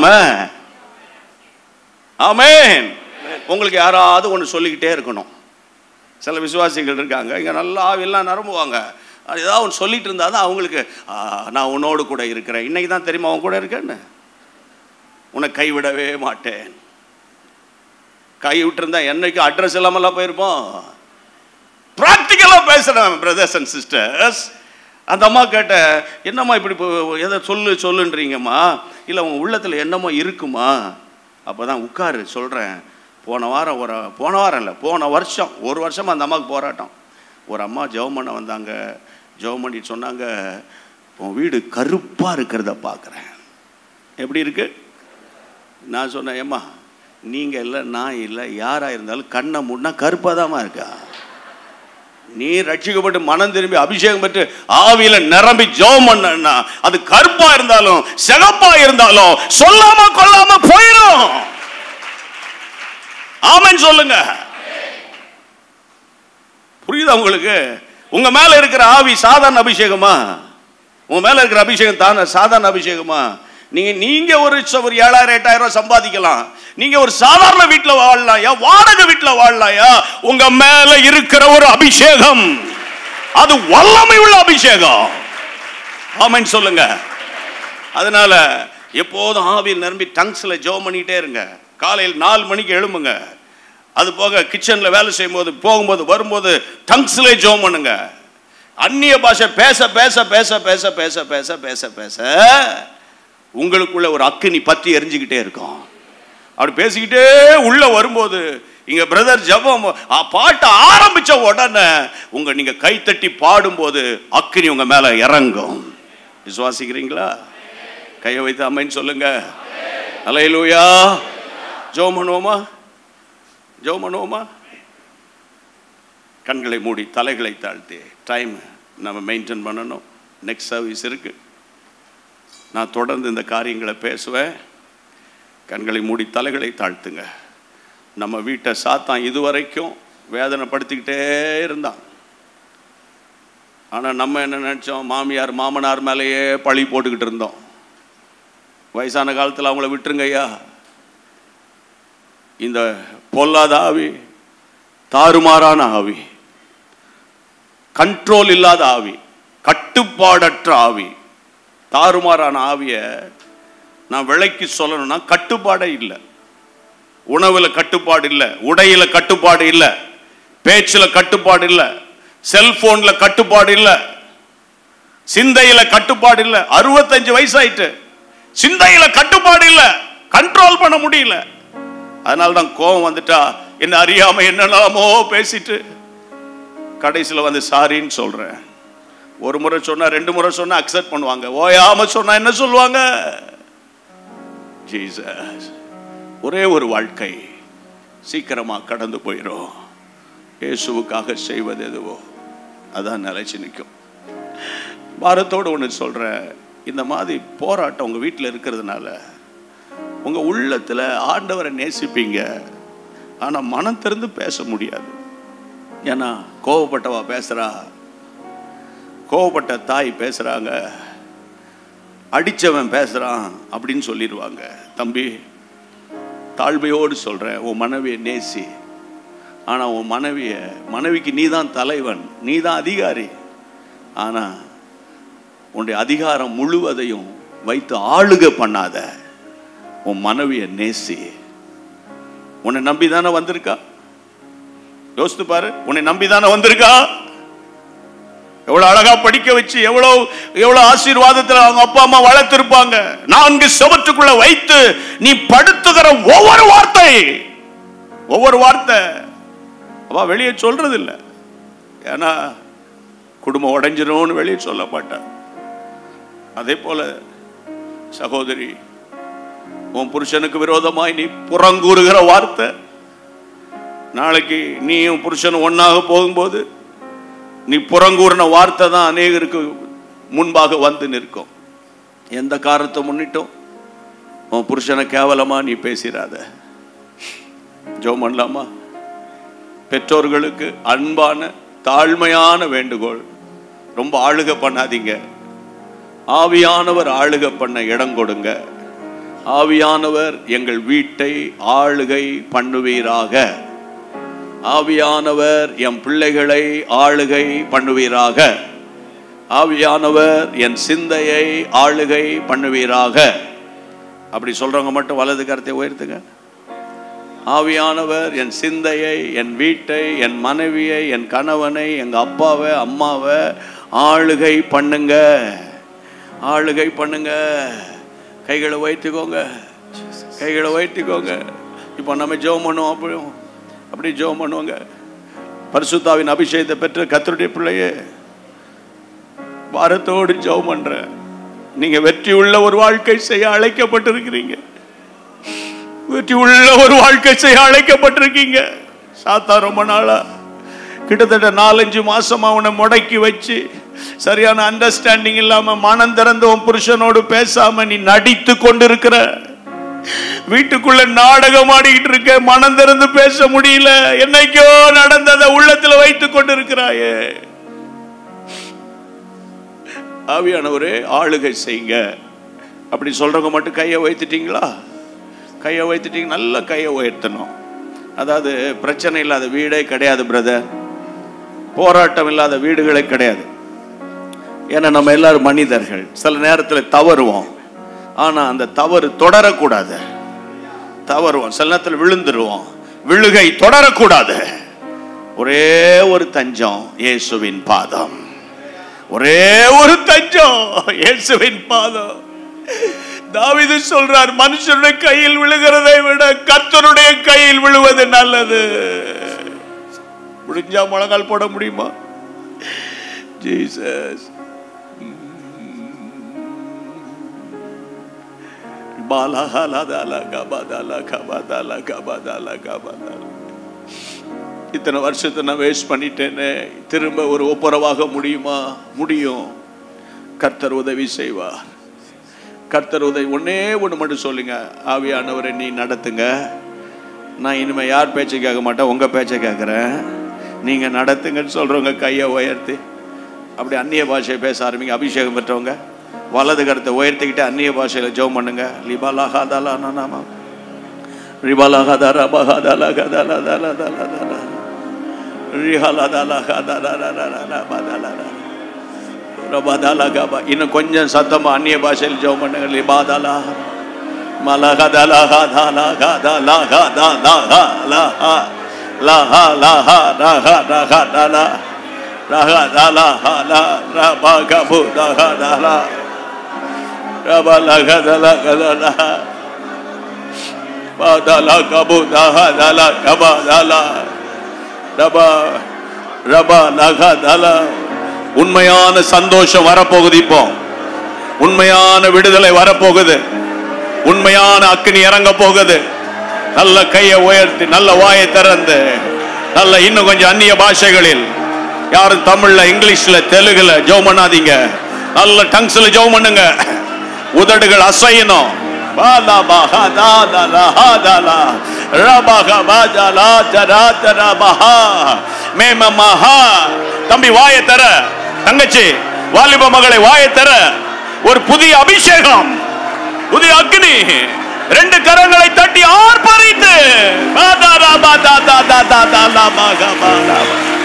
Speaker 2: ஆமென் உங்களுக்கு யாராவது ஒன்று சொல்லிக்கிட்டே இருக்கணும் சில விசுவாசிகள் இருக்காங்க இங்கே நல்லா ஆவியெல்லாம் நரம்புவாங்க அது ஏதாவது ஒன்று சொல்லிட்டு இருந்தால் தான் அவங்களுக்கு "ஆ, நான் உன்னோடு கூட இருக்கிறேன் இன்னைக்கு தான் தெரியுமா அவன் கூட இருக்கேன்னு உன்னை கைவிடவே மாட்டேன் கை விட்டுருந்தா என்னைக்கு அட்ரஸ் இல்லாமலாம் போயிருப்போம் ப்ராக்டிக்கலாக பேசுகிறேன் பிரதர்ஸ் அண்ட் சிஸ்டர்ஸ் அந்த அம்மா கேட்ட என்னம்மா இப்படி இப்போ எதை சொல்லு சொல்லுன்றீங்கம்மா இல்லை உங்கள் உள்ளத்தில் என்னமோ இருக்குமா அப்போ தான் உட்காரு சொல்கிறேன் போன வாரம் ஒரு போன வாரம் இல்லை போன வருஷம் ஒரு வருஷமா அந்த அம்மாவுக்கு போராட்டம் ஒரு அம்மா ஜெபம் பண்ண வந்தாங்க ஜெபம் பண்ணிட்டு சொன்னாங்க உன் வீடு கருப்பாக இருக்கிறத பார்க்குறேன் எப்படி இருக்கு நான் சொன்னேன் ஏம்மா நீங்கள் இல்லை நான் இல்லை யாராக இருந்தாலும் கண்ணை மூடினா கருப்பாக இருக்கா நீ ரட்சிக்கப்பட்டு மனம் திரும்பி அபிஷேகம் பெற்று ஆவியில நிரம்பி ஜெபம் பண்ணா அது கருப்பா இருந்தாலும் சிகப்பா இருந்தாலும் சொல்லாம கொள்ளாம போயிடும் ஆமென் சொல்லுங்க புரியுதா உங்களுக்கு உங்க மேல இருக்கிற ஆவி சாதாரண அபிஷேகமா உங்க மேல இருக்கிற அபிஷேகம் தானே சாதாரண அபிஷேகமா நீங்க நீங்க ஒரு ச- ஒரு ஏழாயிரம் எட்டாயிரம் ரூபாய் சம்பாதிக்கலாம் நீங்க ஒரு சாதாரண வீட்டுல வாழலாம் யா வாடகை வீட்டுல வாழலாம் யா உங்க மேல இருக்கிற ஒரு அபிஷேகம் அது வல்லமை உள்ள அபிஷேகம் ஆமென் சொல்லுங்க அதனால எப்போதும் ஆவியில் நிரம்பி டங்ஸில் ஜெபம் பண்ணிக்கிட்டே இருங்க காலையில் நாலு மணிக்கு எழும்புங்க அது போக கிச்சனில் வேலை செய்யும்போது போகும்போது வரும்போது டங்ஸ்ல ஜெபம் பண்ணுங்க அந்நிய பாஷை பேச பேச பேச பேச பேச பேச பேச பேச உங்களுக்குள்ள ஒரு அக்கினி பத்தி எரிஞ்சுக்கிட்டே இருக்கும் அப்படி பேசிக்கிட்டே உள்ள வரும்போது இங்க பிரதர் ஜெபம் ஆ, பாட்ட ஆரம்பிச்ச உடனே உங்க நீங்க கைத்தட்டி பாடும்போது அக்கினி உங்க மேல இறங்கும் விசுவாசிக்கிறீங்களா கையை வைத்து அம்மைன்னு சொல்லுங்க அலையிலூயா ஜெபம் பண்ணுவோமா ஜெபம் பண்ணுவோமா கண்களை மூடி தலைகளை தாழ்த்தி டைம் நம்ம மெயின்டைன் பண்ணணும் நெக்ஸ்ட் சர்வீஸ் இருக்கு நான் தொடர்ந்து இந்த காரியங்களை பேசுவேன் கண்களை மூடி தலைகளை தாழ்த்துங்க நம்ம வீட்டை சாத்தான் இதுவரைக்கும் வேதனைப்படுத்திக்கிட்டே இருந்தான் ஆனால் நம்ம என்ன நினச்சோம் மாமியார் மாமனார் மேலேயே பழி போட்டுக்கிட்டு இருந்தோம் வயசான காலத்தில் அவங்கள விட்டுருங்க ஐயா இந்த பொல்லாத ஆவி தாறுமாறான ஆவி கண்ட்ரோல் இல்லாத ஆவி கட்டுப்பாடற்ற ஆவி தாறுமாறான ஆவியை நான் விலைக்கு சொல்லணும்னா கட்டுப்பாடே இல்லை உணவுல கட்டுப்பாடு இல்லை உடையில கட்டுப்பாடு இல்லை பேச்சுல கட்டுப்பாடு இல்லை செல்போன்ல கட்டுப்பாடு இல்லை சிந்தையில கட்டுப்பாடு இல்லை அறுபத்தஞ்சு வயசாயிட்டு சிந்தையில கட்டுப்பாடு இல்லை கண்ட்ரோல் பண்ண முடியல அதனால தான் கோபம் வந்துட்டா என்ன அறியாம என்னெல்லாமோ பேசிட்டு கடைசியில் வந்து சாரின்னு சொல்றேன் ஒரு முறை சொன்னா ரெண்டு முறை சொன்னா அக்செப்ட் பண்ணுவாங்க ஓயாம சொன்னா என்ன சொல்லுவாங்க ஜீசஸ் ஒரே ஒரு வாழ்க்கை சீக்கிரமா கடந்து போயிடும் இயேசுவுக்காக செய்வது எதுவோ அதான் நிலைச்சு நிற்கும் பாரத்தோடு ஒன்று சொல்கிறேன் இந்த மாதிரி போராட்டம் உங்கள் வீட்டில் இருக்கிறதுனால உங்கள் உள்ளத்தில் ஆண்டவரை நேசிப்பீங்க ஆனால் மனம் திறந்து பேச முடியாது ஏன்னா கோவப்பட்டவா பேசுகிறா கோவப்பட்ட தாய் பேசுகிறாங்க அடித்தவன் பேசுகிறான் அப்படின்னு சொல்லிடுவாங்க தம்பி தாழ்மையோடு சொல்கிறேன் உன் மனைவியை நேசி ஆனால் உன் மனைவியை மனைவிக்கு நீ தான் தலைவன் நீ தான் அதிகாரி ஆனால் உன்னுடைய அதிகாரம் முழுவதையும் வைத்து ஆளுகை பண்ணாத உன் மனைவியை நேசி உன்னை நம்பி தானே வந்திருக்கா யோசித்து பாரு உன்னை நம்பி தானே வந்திருக்கா எவ்வளவு அழகா படிக்க வச்சு எவ்வளவு எவ்வளவு ஆசீர்வாதத்துல அவங்க அப்பா அம்மா வளர்த்திருப்பாங்க நான்கு செவற்றுக்குள்ள வைத்து நீ படுத்துகிற ஒவ்வொரு வார்த்தை ஒவ்வொரு வார்த்தை அவ வெளியே சொல்றது இல்ல ஏன்னா குடும்பம் உடைஞ்சிரும்னு வெளியே சொல்ல மாட்டான் அதே போல சகோதரி உன் புருஷனுக்கு விரோதமாய் நீ புறங்கூறுகிற வார்த்தை நாளைக்கு நீயும் புருஷனும் ஒன்னாக போகும்போது நீ புறங்கூறின வார்த்தை தான் அநேகருக்கு முன்பாக வந்து நிற்கும் எந்த காரணத்தை முன்னிட்டும் உன் புருஷனை கேவலமா நீ பேசிடாத ஜோ பண்ணலாமா பெற்றோர்களுக்கு அன்பான தாழ்மையான வேண்டுகோள் ரொம்ப ஆளுக பண்ணாதீங்க ஆவியானவர் ஆளுக பண்ண இடம் கொடுங்க ஆவியானவர் எங்கள் வீட்டை ஆளுகை பண்ணுவீராக ஆவியானவர் என் பிள்ளைகளை ஆளுகை பண்ணுவீராக ஆவியானவர் என் சிந்தையை ஆளுகை பண்ணுவீராக அப்படி சொல்றவங்க மட்டும் வலது கருத்தை உயர்த்துங்க ஆவியானவர் என் சிந்தையை என் வீட்டை என் மனைவியை என் கணவனை எங்க அப்பாவை அம்மாவை ஆளுகை பண்ணுங்க ஆளுகை பண்ணுங்க கைகளை வைத்துக்கோங்க கைகளை வைத்துக்கோங்க இப்போ நம்ம ஜெபம் பண்ணுவோம் அப்படி அப்படி ஜெபம் பண்ணுவாங்க பரிசுத்தாவின் அபிஷேகத்தை பெற்ற கத்தருடைய பிள்ளையே பாரத்தோடு ஜெபம் பண்றேன் நீங்க வெற்றி உள்ள ஒரு வாழ்க்கை செய்ய அழைக்கப்பட்டிருக்கிறீங்க வெற்றி உள்ள ஒரு வாழ்க்கை செய்ய அழைக்கப்பட்டிருக்கீங்க சாத்தா ரொம்ப நாளா கிட்டத்தட்ட நாலஞ்சு மாசமா உன்னை முடக்கி வச்சு சரியான அண்டர்ஸ்டாண்டிங் இல்லாம மனம் திறந்து உன் புருஷனோடு பேசாம நீ நடித்து கொண்டிருக்கிற வீட்டுக்குள்ள நாடகம் ஆடிக்கிட்டு இருக்க மனம் திறந்து பேச முடியல என்னைக்கோ நடந்ததை உள்ளத்துல வைத்துக் கொண்டிருக்கிறாயே ஆவியானவரே ஆளுகை செய்யுங்க அப்படி சொல்றவங்க மட்டும் கையை வைத்துட்டீங்களா கையை வைத்துட்டீங்க நல்ல கையை உயர்த்தணும் அதாவது பிரச்சனை இல்லாத வீடே கிடையாது பிரதர் போராட்டம் இல்லாத வீடுகளே கிடையாது ஏன்னா நம்ம எல்லாரும் மனிதர்கள் சில நேரத்தில் தவறுவோம் ஆனா அந்த தவறு தொடரக்கூடாது தவறுவோம் சில நேரத்தில் விழுந்துருவோம் விழுகை தொடரக்கூடாது ஒரே ஒரு தஞ்சம் இயேசுவின் பாதம் ஒரே ஒரு தஞ்சம் இயேசுவின் பாதம் தாவீது சொல்றார் மனுஷனுடைய கையில் விழுகிறதை விட கர்த்தருடைய கையில் விழுவது நல்லது முடிஞ்சா முழங்கால் போட முடியுமா ஜீசஸ் இத்தனை வருஷத்தை நான் வேஸ்ட் பண்ணிட்டேனே திரும்ப ஒரு ஒப்புரவாக முடியுமா முடியும் கர்த்தர் உதவி செய்வார் கர்த்தர் உதவி ஒன்னே ஒன்று மட்டும் சொல்லுங்க ஆவியானவரை நீ நடத்துங்க நான் இனிமே யார் பேச்சை கேட்க மாட்டேன் உங்க பேச்சை கேட்குறேன் நீங்க நடத்துங்கன்னு சொல்றவங்க கையை உயர்த்தி அப்படி அந்நிய பாஷையை பேச ஆரம்பிங்க அபிஷேகம் பெற்றவங்க வலது கருத்தை உயர்த்திக்கிட்டு அந்நிய பாஷையில ஜெபம் பண்ணுங்க லிபாலா ஹாதாலா நாமா ரிபாலா ஹாதாரா பஹாதாலா கதாலா தாலா தாலா தாலா ரிஹாலா தாலா ஹாதாலா பாதாலா ரபாதாலா காபா இன்னும் கொஞ்சம் சத்தமா அந்நிய பாஷையில் ஜெபம் பண்ணுங்க லிபாதாலா மலகதலா ஹாதாலா காதாலா காதாலா லா லா லா லா ரஹா ரஹா தாலா ரஹா தாலா ஹாலா ரபா கபு ரஹா தாலா ரபா லகதலா கதலா பாதாலா கபு தஹா தாலா கபா தாலா ரபா ரபா லகா தாலா உண்மையான சந்தோஷம் வரப்போகுது இப்போ உண்மையான விடுதலை வரப்போகுது உண்மையான அக்கினி இறங்க போகுது நல்ல கையை உயர்த்தி நல்ல வாயை திறந்து நல்ல இன்னும் கொஞ்சம் அந்நிய பாஷைகளில் யாரும் தமிழ்ல இங்கிலீஷ்ல தெலுங்குல ஜெபம் பண்ணாதீங்க நல்ல டங்ஸ்ல ஜெபம் பண்ணுங்க உதடுகள் அசையணும் பாலா பாஹா தாதா லஹா தாலா ரபஹா பாஜாலா ஜரா ஜரா பஹா மேம மஹா தம்பி வாயை தர தங்கச்சி வாலிப மகளை வாயை தர ஒரு புதிய அபிஷேகம் புதிய அக்னி ரெண்டு கரங்களை தட்டி ஆர்ப்பரித்து பாதா ரா பாதா தா தா தா தா லா பாகா பாதா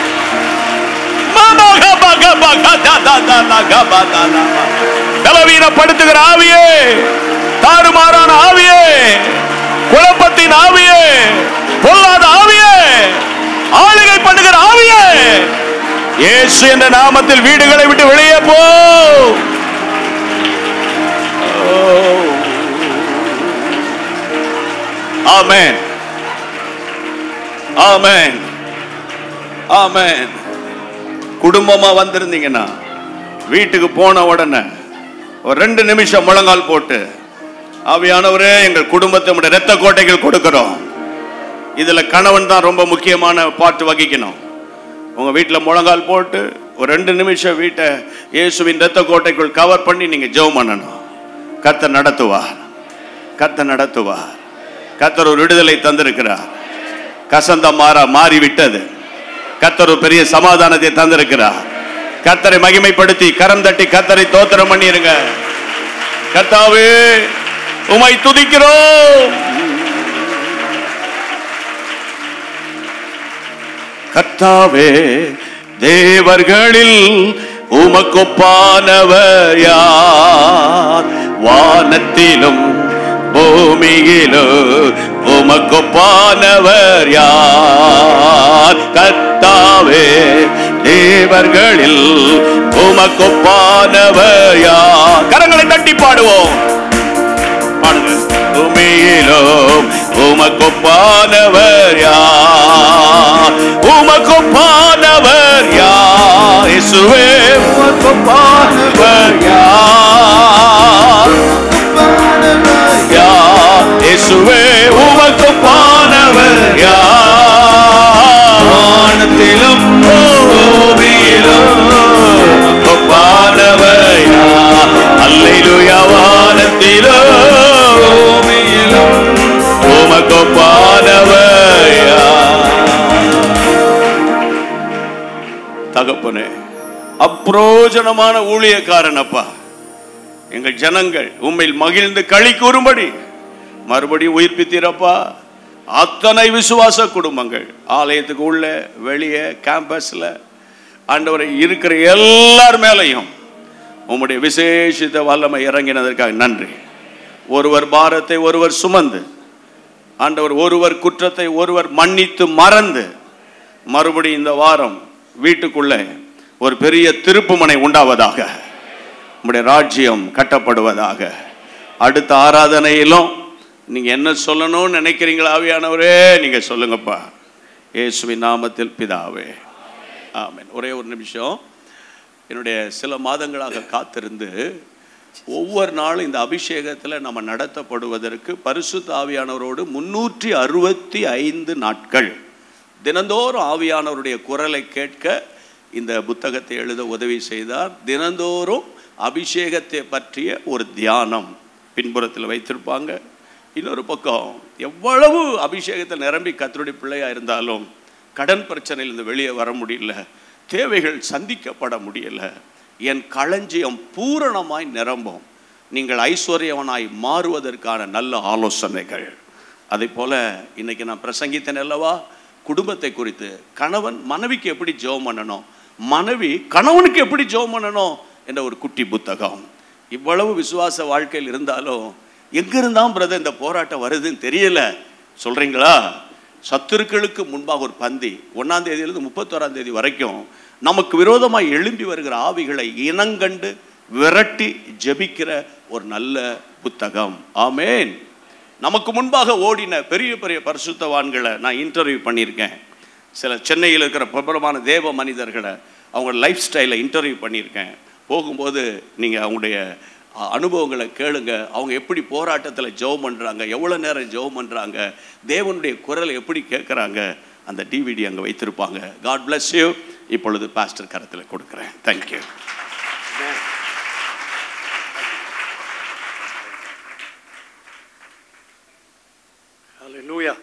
Speaker 2: மாமாகா பாகா பாகா தா தா தா லா கா பாதா லா பா. பலவீனப்படுத்துகிற ஆவியே தாறுமாறான ஆவியே குழப்பத்தின் ஆவியே பொல்லாத ஆவியே ஆளுகை பண்ணுகிற ஆவியே இயேசு என்ற நாமத்தில் வீடுகளை விட்டு வெளியே போ ஆமென் ஆமென் ஆமென் குடும்பமா வந்திருந்தீங்கன்னா வீட்டுக்கு போன உடனே ஒரு ரெண்டு நிமிஷம் முழங்கால் போட்டு ஆவியானவரே எங்கள் குடும்பத்தை உடைய இரத்த கோட்டைகள் கொடுக்கிறோம் இதுல கணவன் தான் ரொம்ப முக்கியமான பாட்டு வகிக்கணும் உங்க வீட்டில் முழங்கால் போட்டு ஒரு ரெண்டு நிமிஷம் வீட்டை இயேசுவின் இரத்த கோட்டைக்குள் கவர் பண்ணி நீங்க ஜெபம் பண்ணணும் கர்த்தர் நடத்துவார் கர்த்தர் நடத்துவார் கர்த்தர் ஒரு விடுதலை தந்திருக்கிறார் கசந்த மாறா மாறி விட்டது கர்த்தர் ஒரு பெரிய சமாதானத்தை தந்திருக்கிறார் கர்த்தரை மகிமைப்படுத்தி கரம் தட்டி கர்த்தரை தோத்திரம் பண்ணிருங்க கர்த்தாவே உமை துதிக்கிறோம் கர்த்தாவே தேவர்களில் உமக்கொப்பானவர் யார் வானத்திலும் பூமியிலும் உமக்கொப்பானவர் யார் கர்த்தாவே தேவர்களில் உமக்கொப்பானவர் யார் கரங்களை தட்டி பாடுவோம் பாடுங்க பூமியிலும் உமக்கொப்பானவர் யார் உமக்கொப்பானவர் யார் இயேசுவே உமக்கொப்பானவர் யார் யார் இயேசுவே உமக்கொப்பானவர் யார் வானத்திலும் பூமியிலும் உமக்கொப்பானவர் யார் அல்லேலூயா வானத்திலும் பூமியிலும் உமக்கொப்பானவர் யார் தகப்பனே அப்ரோஜனமான ஊழியக்காரன் அப்பா எங்கள் ஜனங்கள் உம்மில் மகிழ்ந்து களி கூறும்படி மறுபடியும் உயிர்ப்பித்தீரப்பா அத்தனை விசுவாச குடும்பங்கள் ஆலயத்துக்கு உள்ள வெளியே கேம்பஸ்ல ஆண்டவரை இருக்கிற எல்லார் மேலையும் உம்முடைய விசேஷித்த வல்லமை இறங்கினதற்காக நன்றி ஒருவர் பாரத்தை ஒருவர் சுமந்து ஆண்டவர் ஒருவர் குற்றத்தை ஒருவர் மன்னித்து மறந்து மறுபடியும் இந்த வாரம் வீட்டுக்குள்ளே ஒரு பெரிய திருப்புமனை உண்டாவதாக உம்முடைய ராஜ்யம் கட்டப்படுவதாக அடுத்த ஆராதனையிலும் நீங்க என்ன சொல்லணும்னு நினைக்கிறீங்களா ஆவியானவரே நீங்க சொல்லுங்கப்பா இயேசுவின் நாமத்தில் பிதாவே ஆமென் ஒரே ஒரு நிமிஷம் என்னுடைய சில மாதங்களாக காத்திருந்து ஒவ்வொரு நாளும் இந்த அபிஷேகத்தில் நம்ம நடத்தப்படுவதற்கு பரிசுத்த ஆவியானவரோடு முன்னூற்றி அறுபத்தி ஐந்து நாட்கள் தினந்தோறும் ஆவியானவருடைய குரலை கேட்க இந்த புத்தகத்தை எழுத உதவி செய்தார் தினந்தோறும் அபிஷேகத்தை பற்றிய ஒரு தியானம் பின்புறத்தில் வைத்திருப்பாங்க இன்னொரு பக்கம் எவ்வளவு அபிஷேகத்தில் நிரம்பி கத்தருடைய பிள்ளையா இருந்தாலும் கடன் பிரச்சனையிலிருந்து வெளியே வர முடியல தேவைகள் சந்திக்கப்பட முடியல என் களஞ்சியம் பூரணமாய் நிரம்பும் நீங்கள் ஐஸ்வர்யவனாய் மாறுவதற்கான நல்ல ஆலோசனைகள் அதே போல இன்னைக்கு நான் பிரசங்கித்தேன் அல்லவா குடும்பத்தை குறித்து கணவன் மனைவிக்கு எப்படி ஜெபம் பண்ணணும் மனைவி கணவனுக்கு எப்படி ஜெபம் பண்ணணும் என்ற ஒரு குட்டி புத்தகம் இவ்வளவு விசுவாச வாழ்க்கையில் இருந்தாலும் எங்கிருந்தான் பிரதர் இந்த போராட்டம் வருதுன்னு தெரியல சொல்றீங்களா சத்துருக்களுக்கு முன்பாக ஒரு பந்தி ஒன்னாம் தேதியிலிருந்து முப்பத்தோராம் தேதி வரைக்கும் நமக்கு விரோதமாய் எழும்பி வருகிற ஆவிகளை இனங்கண்டு விரட்டி ஜெபிக்கிற ஒரு நல்ல புத்தகம் ஆமேன் நமக்கு முன்பாக ஓடின பெரிய பெரிய பரிசுத்தவான்களை நான் இன்டர்வியூ பண்ணியிருக்கேன் சில சென்னையில் இருக்கிற பிரபலமான தேவ மனிதர்களை அவங்க லைஃப் ஸ்டைலை இன்டர்வியூ பண்ணியிருக்கேன் போகும்போது நீங்கள் அவங்களுடைய அ, அனுபவங்களை கேளுங்க அவங்க எப்படி போராட்டத்தில் ஜெபம் பண்ணுறாங்க எவ்வளோ நேரம் ஜெபம் பண்ணுறாங்க தேவனுடைய குரலை எப்படி கேட்குறாங்க அந்த டிவிடி அங்கே வைத்திருப்பாங்க காட் bless யூ இப்பொழுது பாஸ்டர் கரத்தில் கொடுக்குறேன் தேங்க்யூ
Speaker 1: Amen. Hallelujah.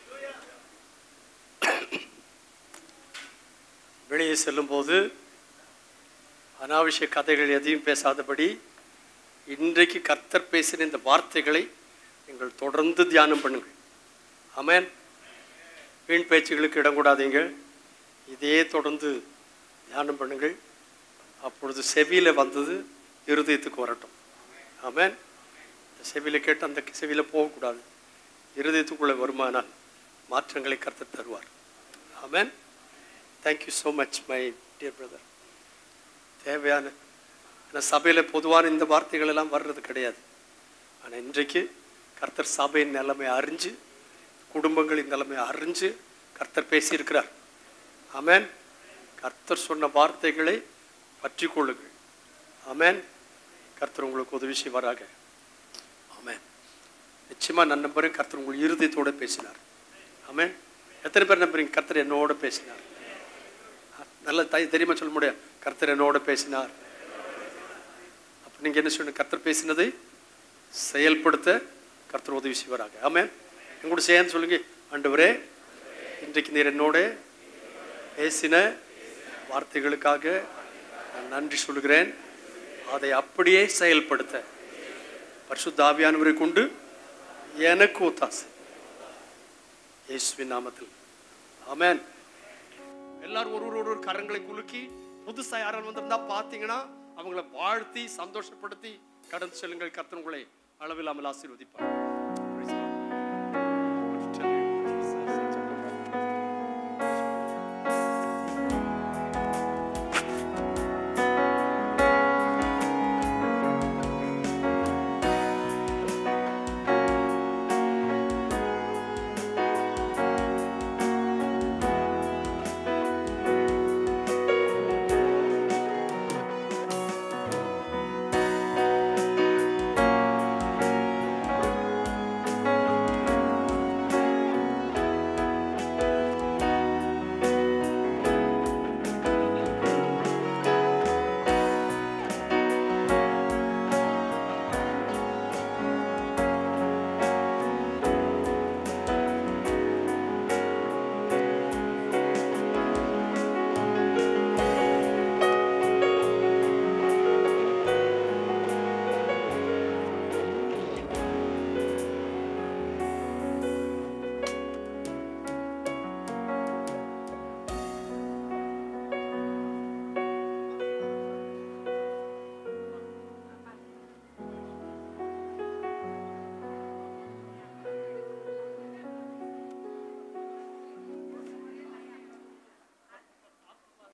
Speaker 1: வெளியே செல்லும்போது அனாவசிய கதைகள் எதையும் பேசாதபடி இன்றைக்கு கர்த்தர் பேசின இந்த வார்த்தைகளை நீங்கள் தொடர்ந்து தியானம் பண்ணுங்கள் ஆமென் வீண் பேச்சுகளுக்கு இடம் கூடாதீங்க இதே தொடர்ந்து தியானம் பண்ணுங்கள் அப்பொழுது செவியில் வந்தது இருதயத்துக்கு வரட்டும் ஆமென் செவியில் கேட்டு அந்த செவியில் போகக்கூடாது இருதயத்துக்குள்ளே வருமானால் மாற்றங்களை கர்த்தர் தருவார் ஆமென் thank you so much my dear brother தேவையான ஏன்னா சபையில் பொதுவான இந்த வார்த்தைகள் எல்லாம் வர்றது கிடையாது ஆனால் இன்றைக்கு கர்த்தர் சபையின் நிலைமை அறிஞ்சு குடும்பங்களின் நிலைமை அறிஞ்சு கர்த்தர் பேசியிருக்கிறார் ஆமென் கர்த்தர் சொன்ன வார்த்தைகளை பற்றி கொள்ளுங்கள் ஆமென் கர்த்தர் உங்களுக்கு உதவி செய்வாராக ஆமென் நிச்சயமா நான் நம்புறேன் கர்த்தர் உங்கள் இருதயத்தோட பேசினார் ஆமென் எத்தனை பேர் நம்புறீங்க கர்த்தர் என்னோட பேசினார் நல்ல தை தெரியுமா சொல்ல முடியும் கர்த்தர் என்னோட பேசினார் அப்ப நீங்க என்ன சொல்லணும் கர்த்தர் பேசினதை செயல்படுத்த கர்த்தர் உதவி செய்வாராக ஆமென் எங்கூட செய்யன்னு சொல்லுங்க ஆண்டவரே இன்றைக்கு நீர் என்னோட பேசின வார்த்தைகளுக்காக நான் நன்றி சொல்கிறேன் அதை அப்படியே செயல்படுத்த பரிசுத்த ஆவியானவரை கொண்டு எனக்கு ஒத்தாசை இயேசுவின் நாமத்தில் ஆமென் எல்லாரும் ஒரு ஒரு ஒரு கரங்களை குலுக்கி புதுசா யாரும் வந்திருந்தா பார்த்தீங்கன்னா அவங்கள வாழ்த்தி சந்தோஷப்படுத்தி கடந்து செல்லுங்கள் கர்த்தர் உங்களை அளவில்லாமல் ஆசீர்வதிப்பார்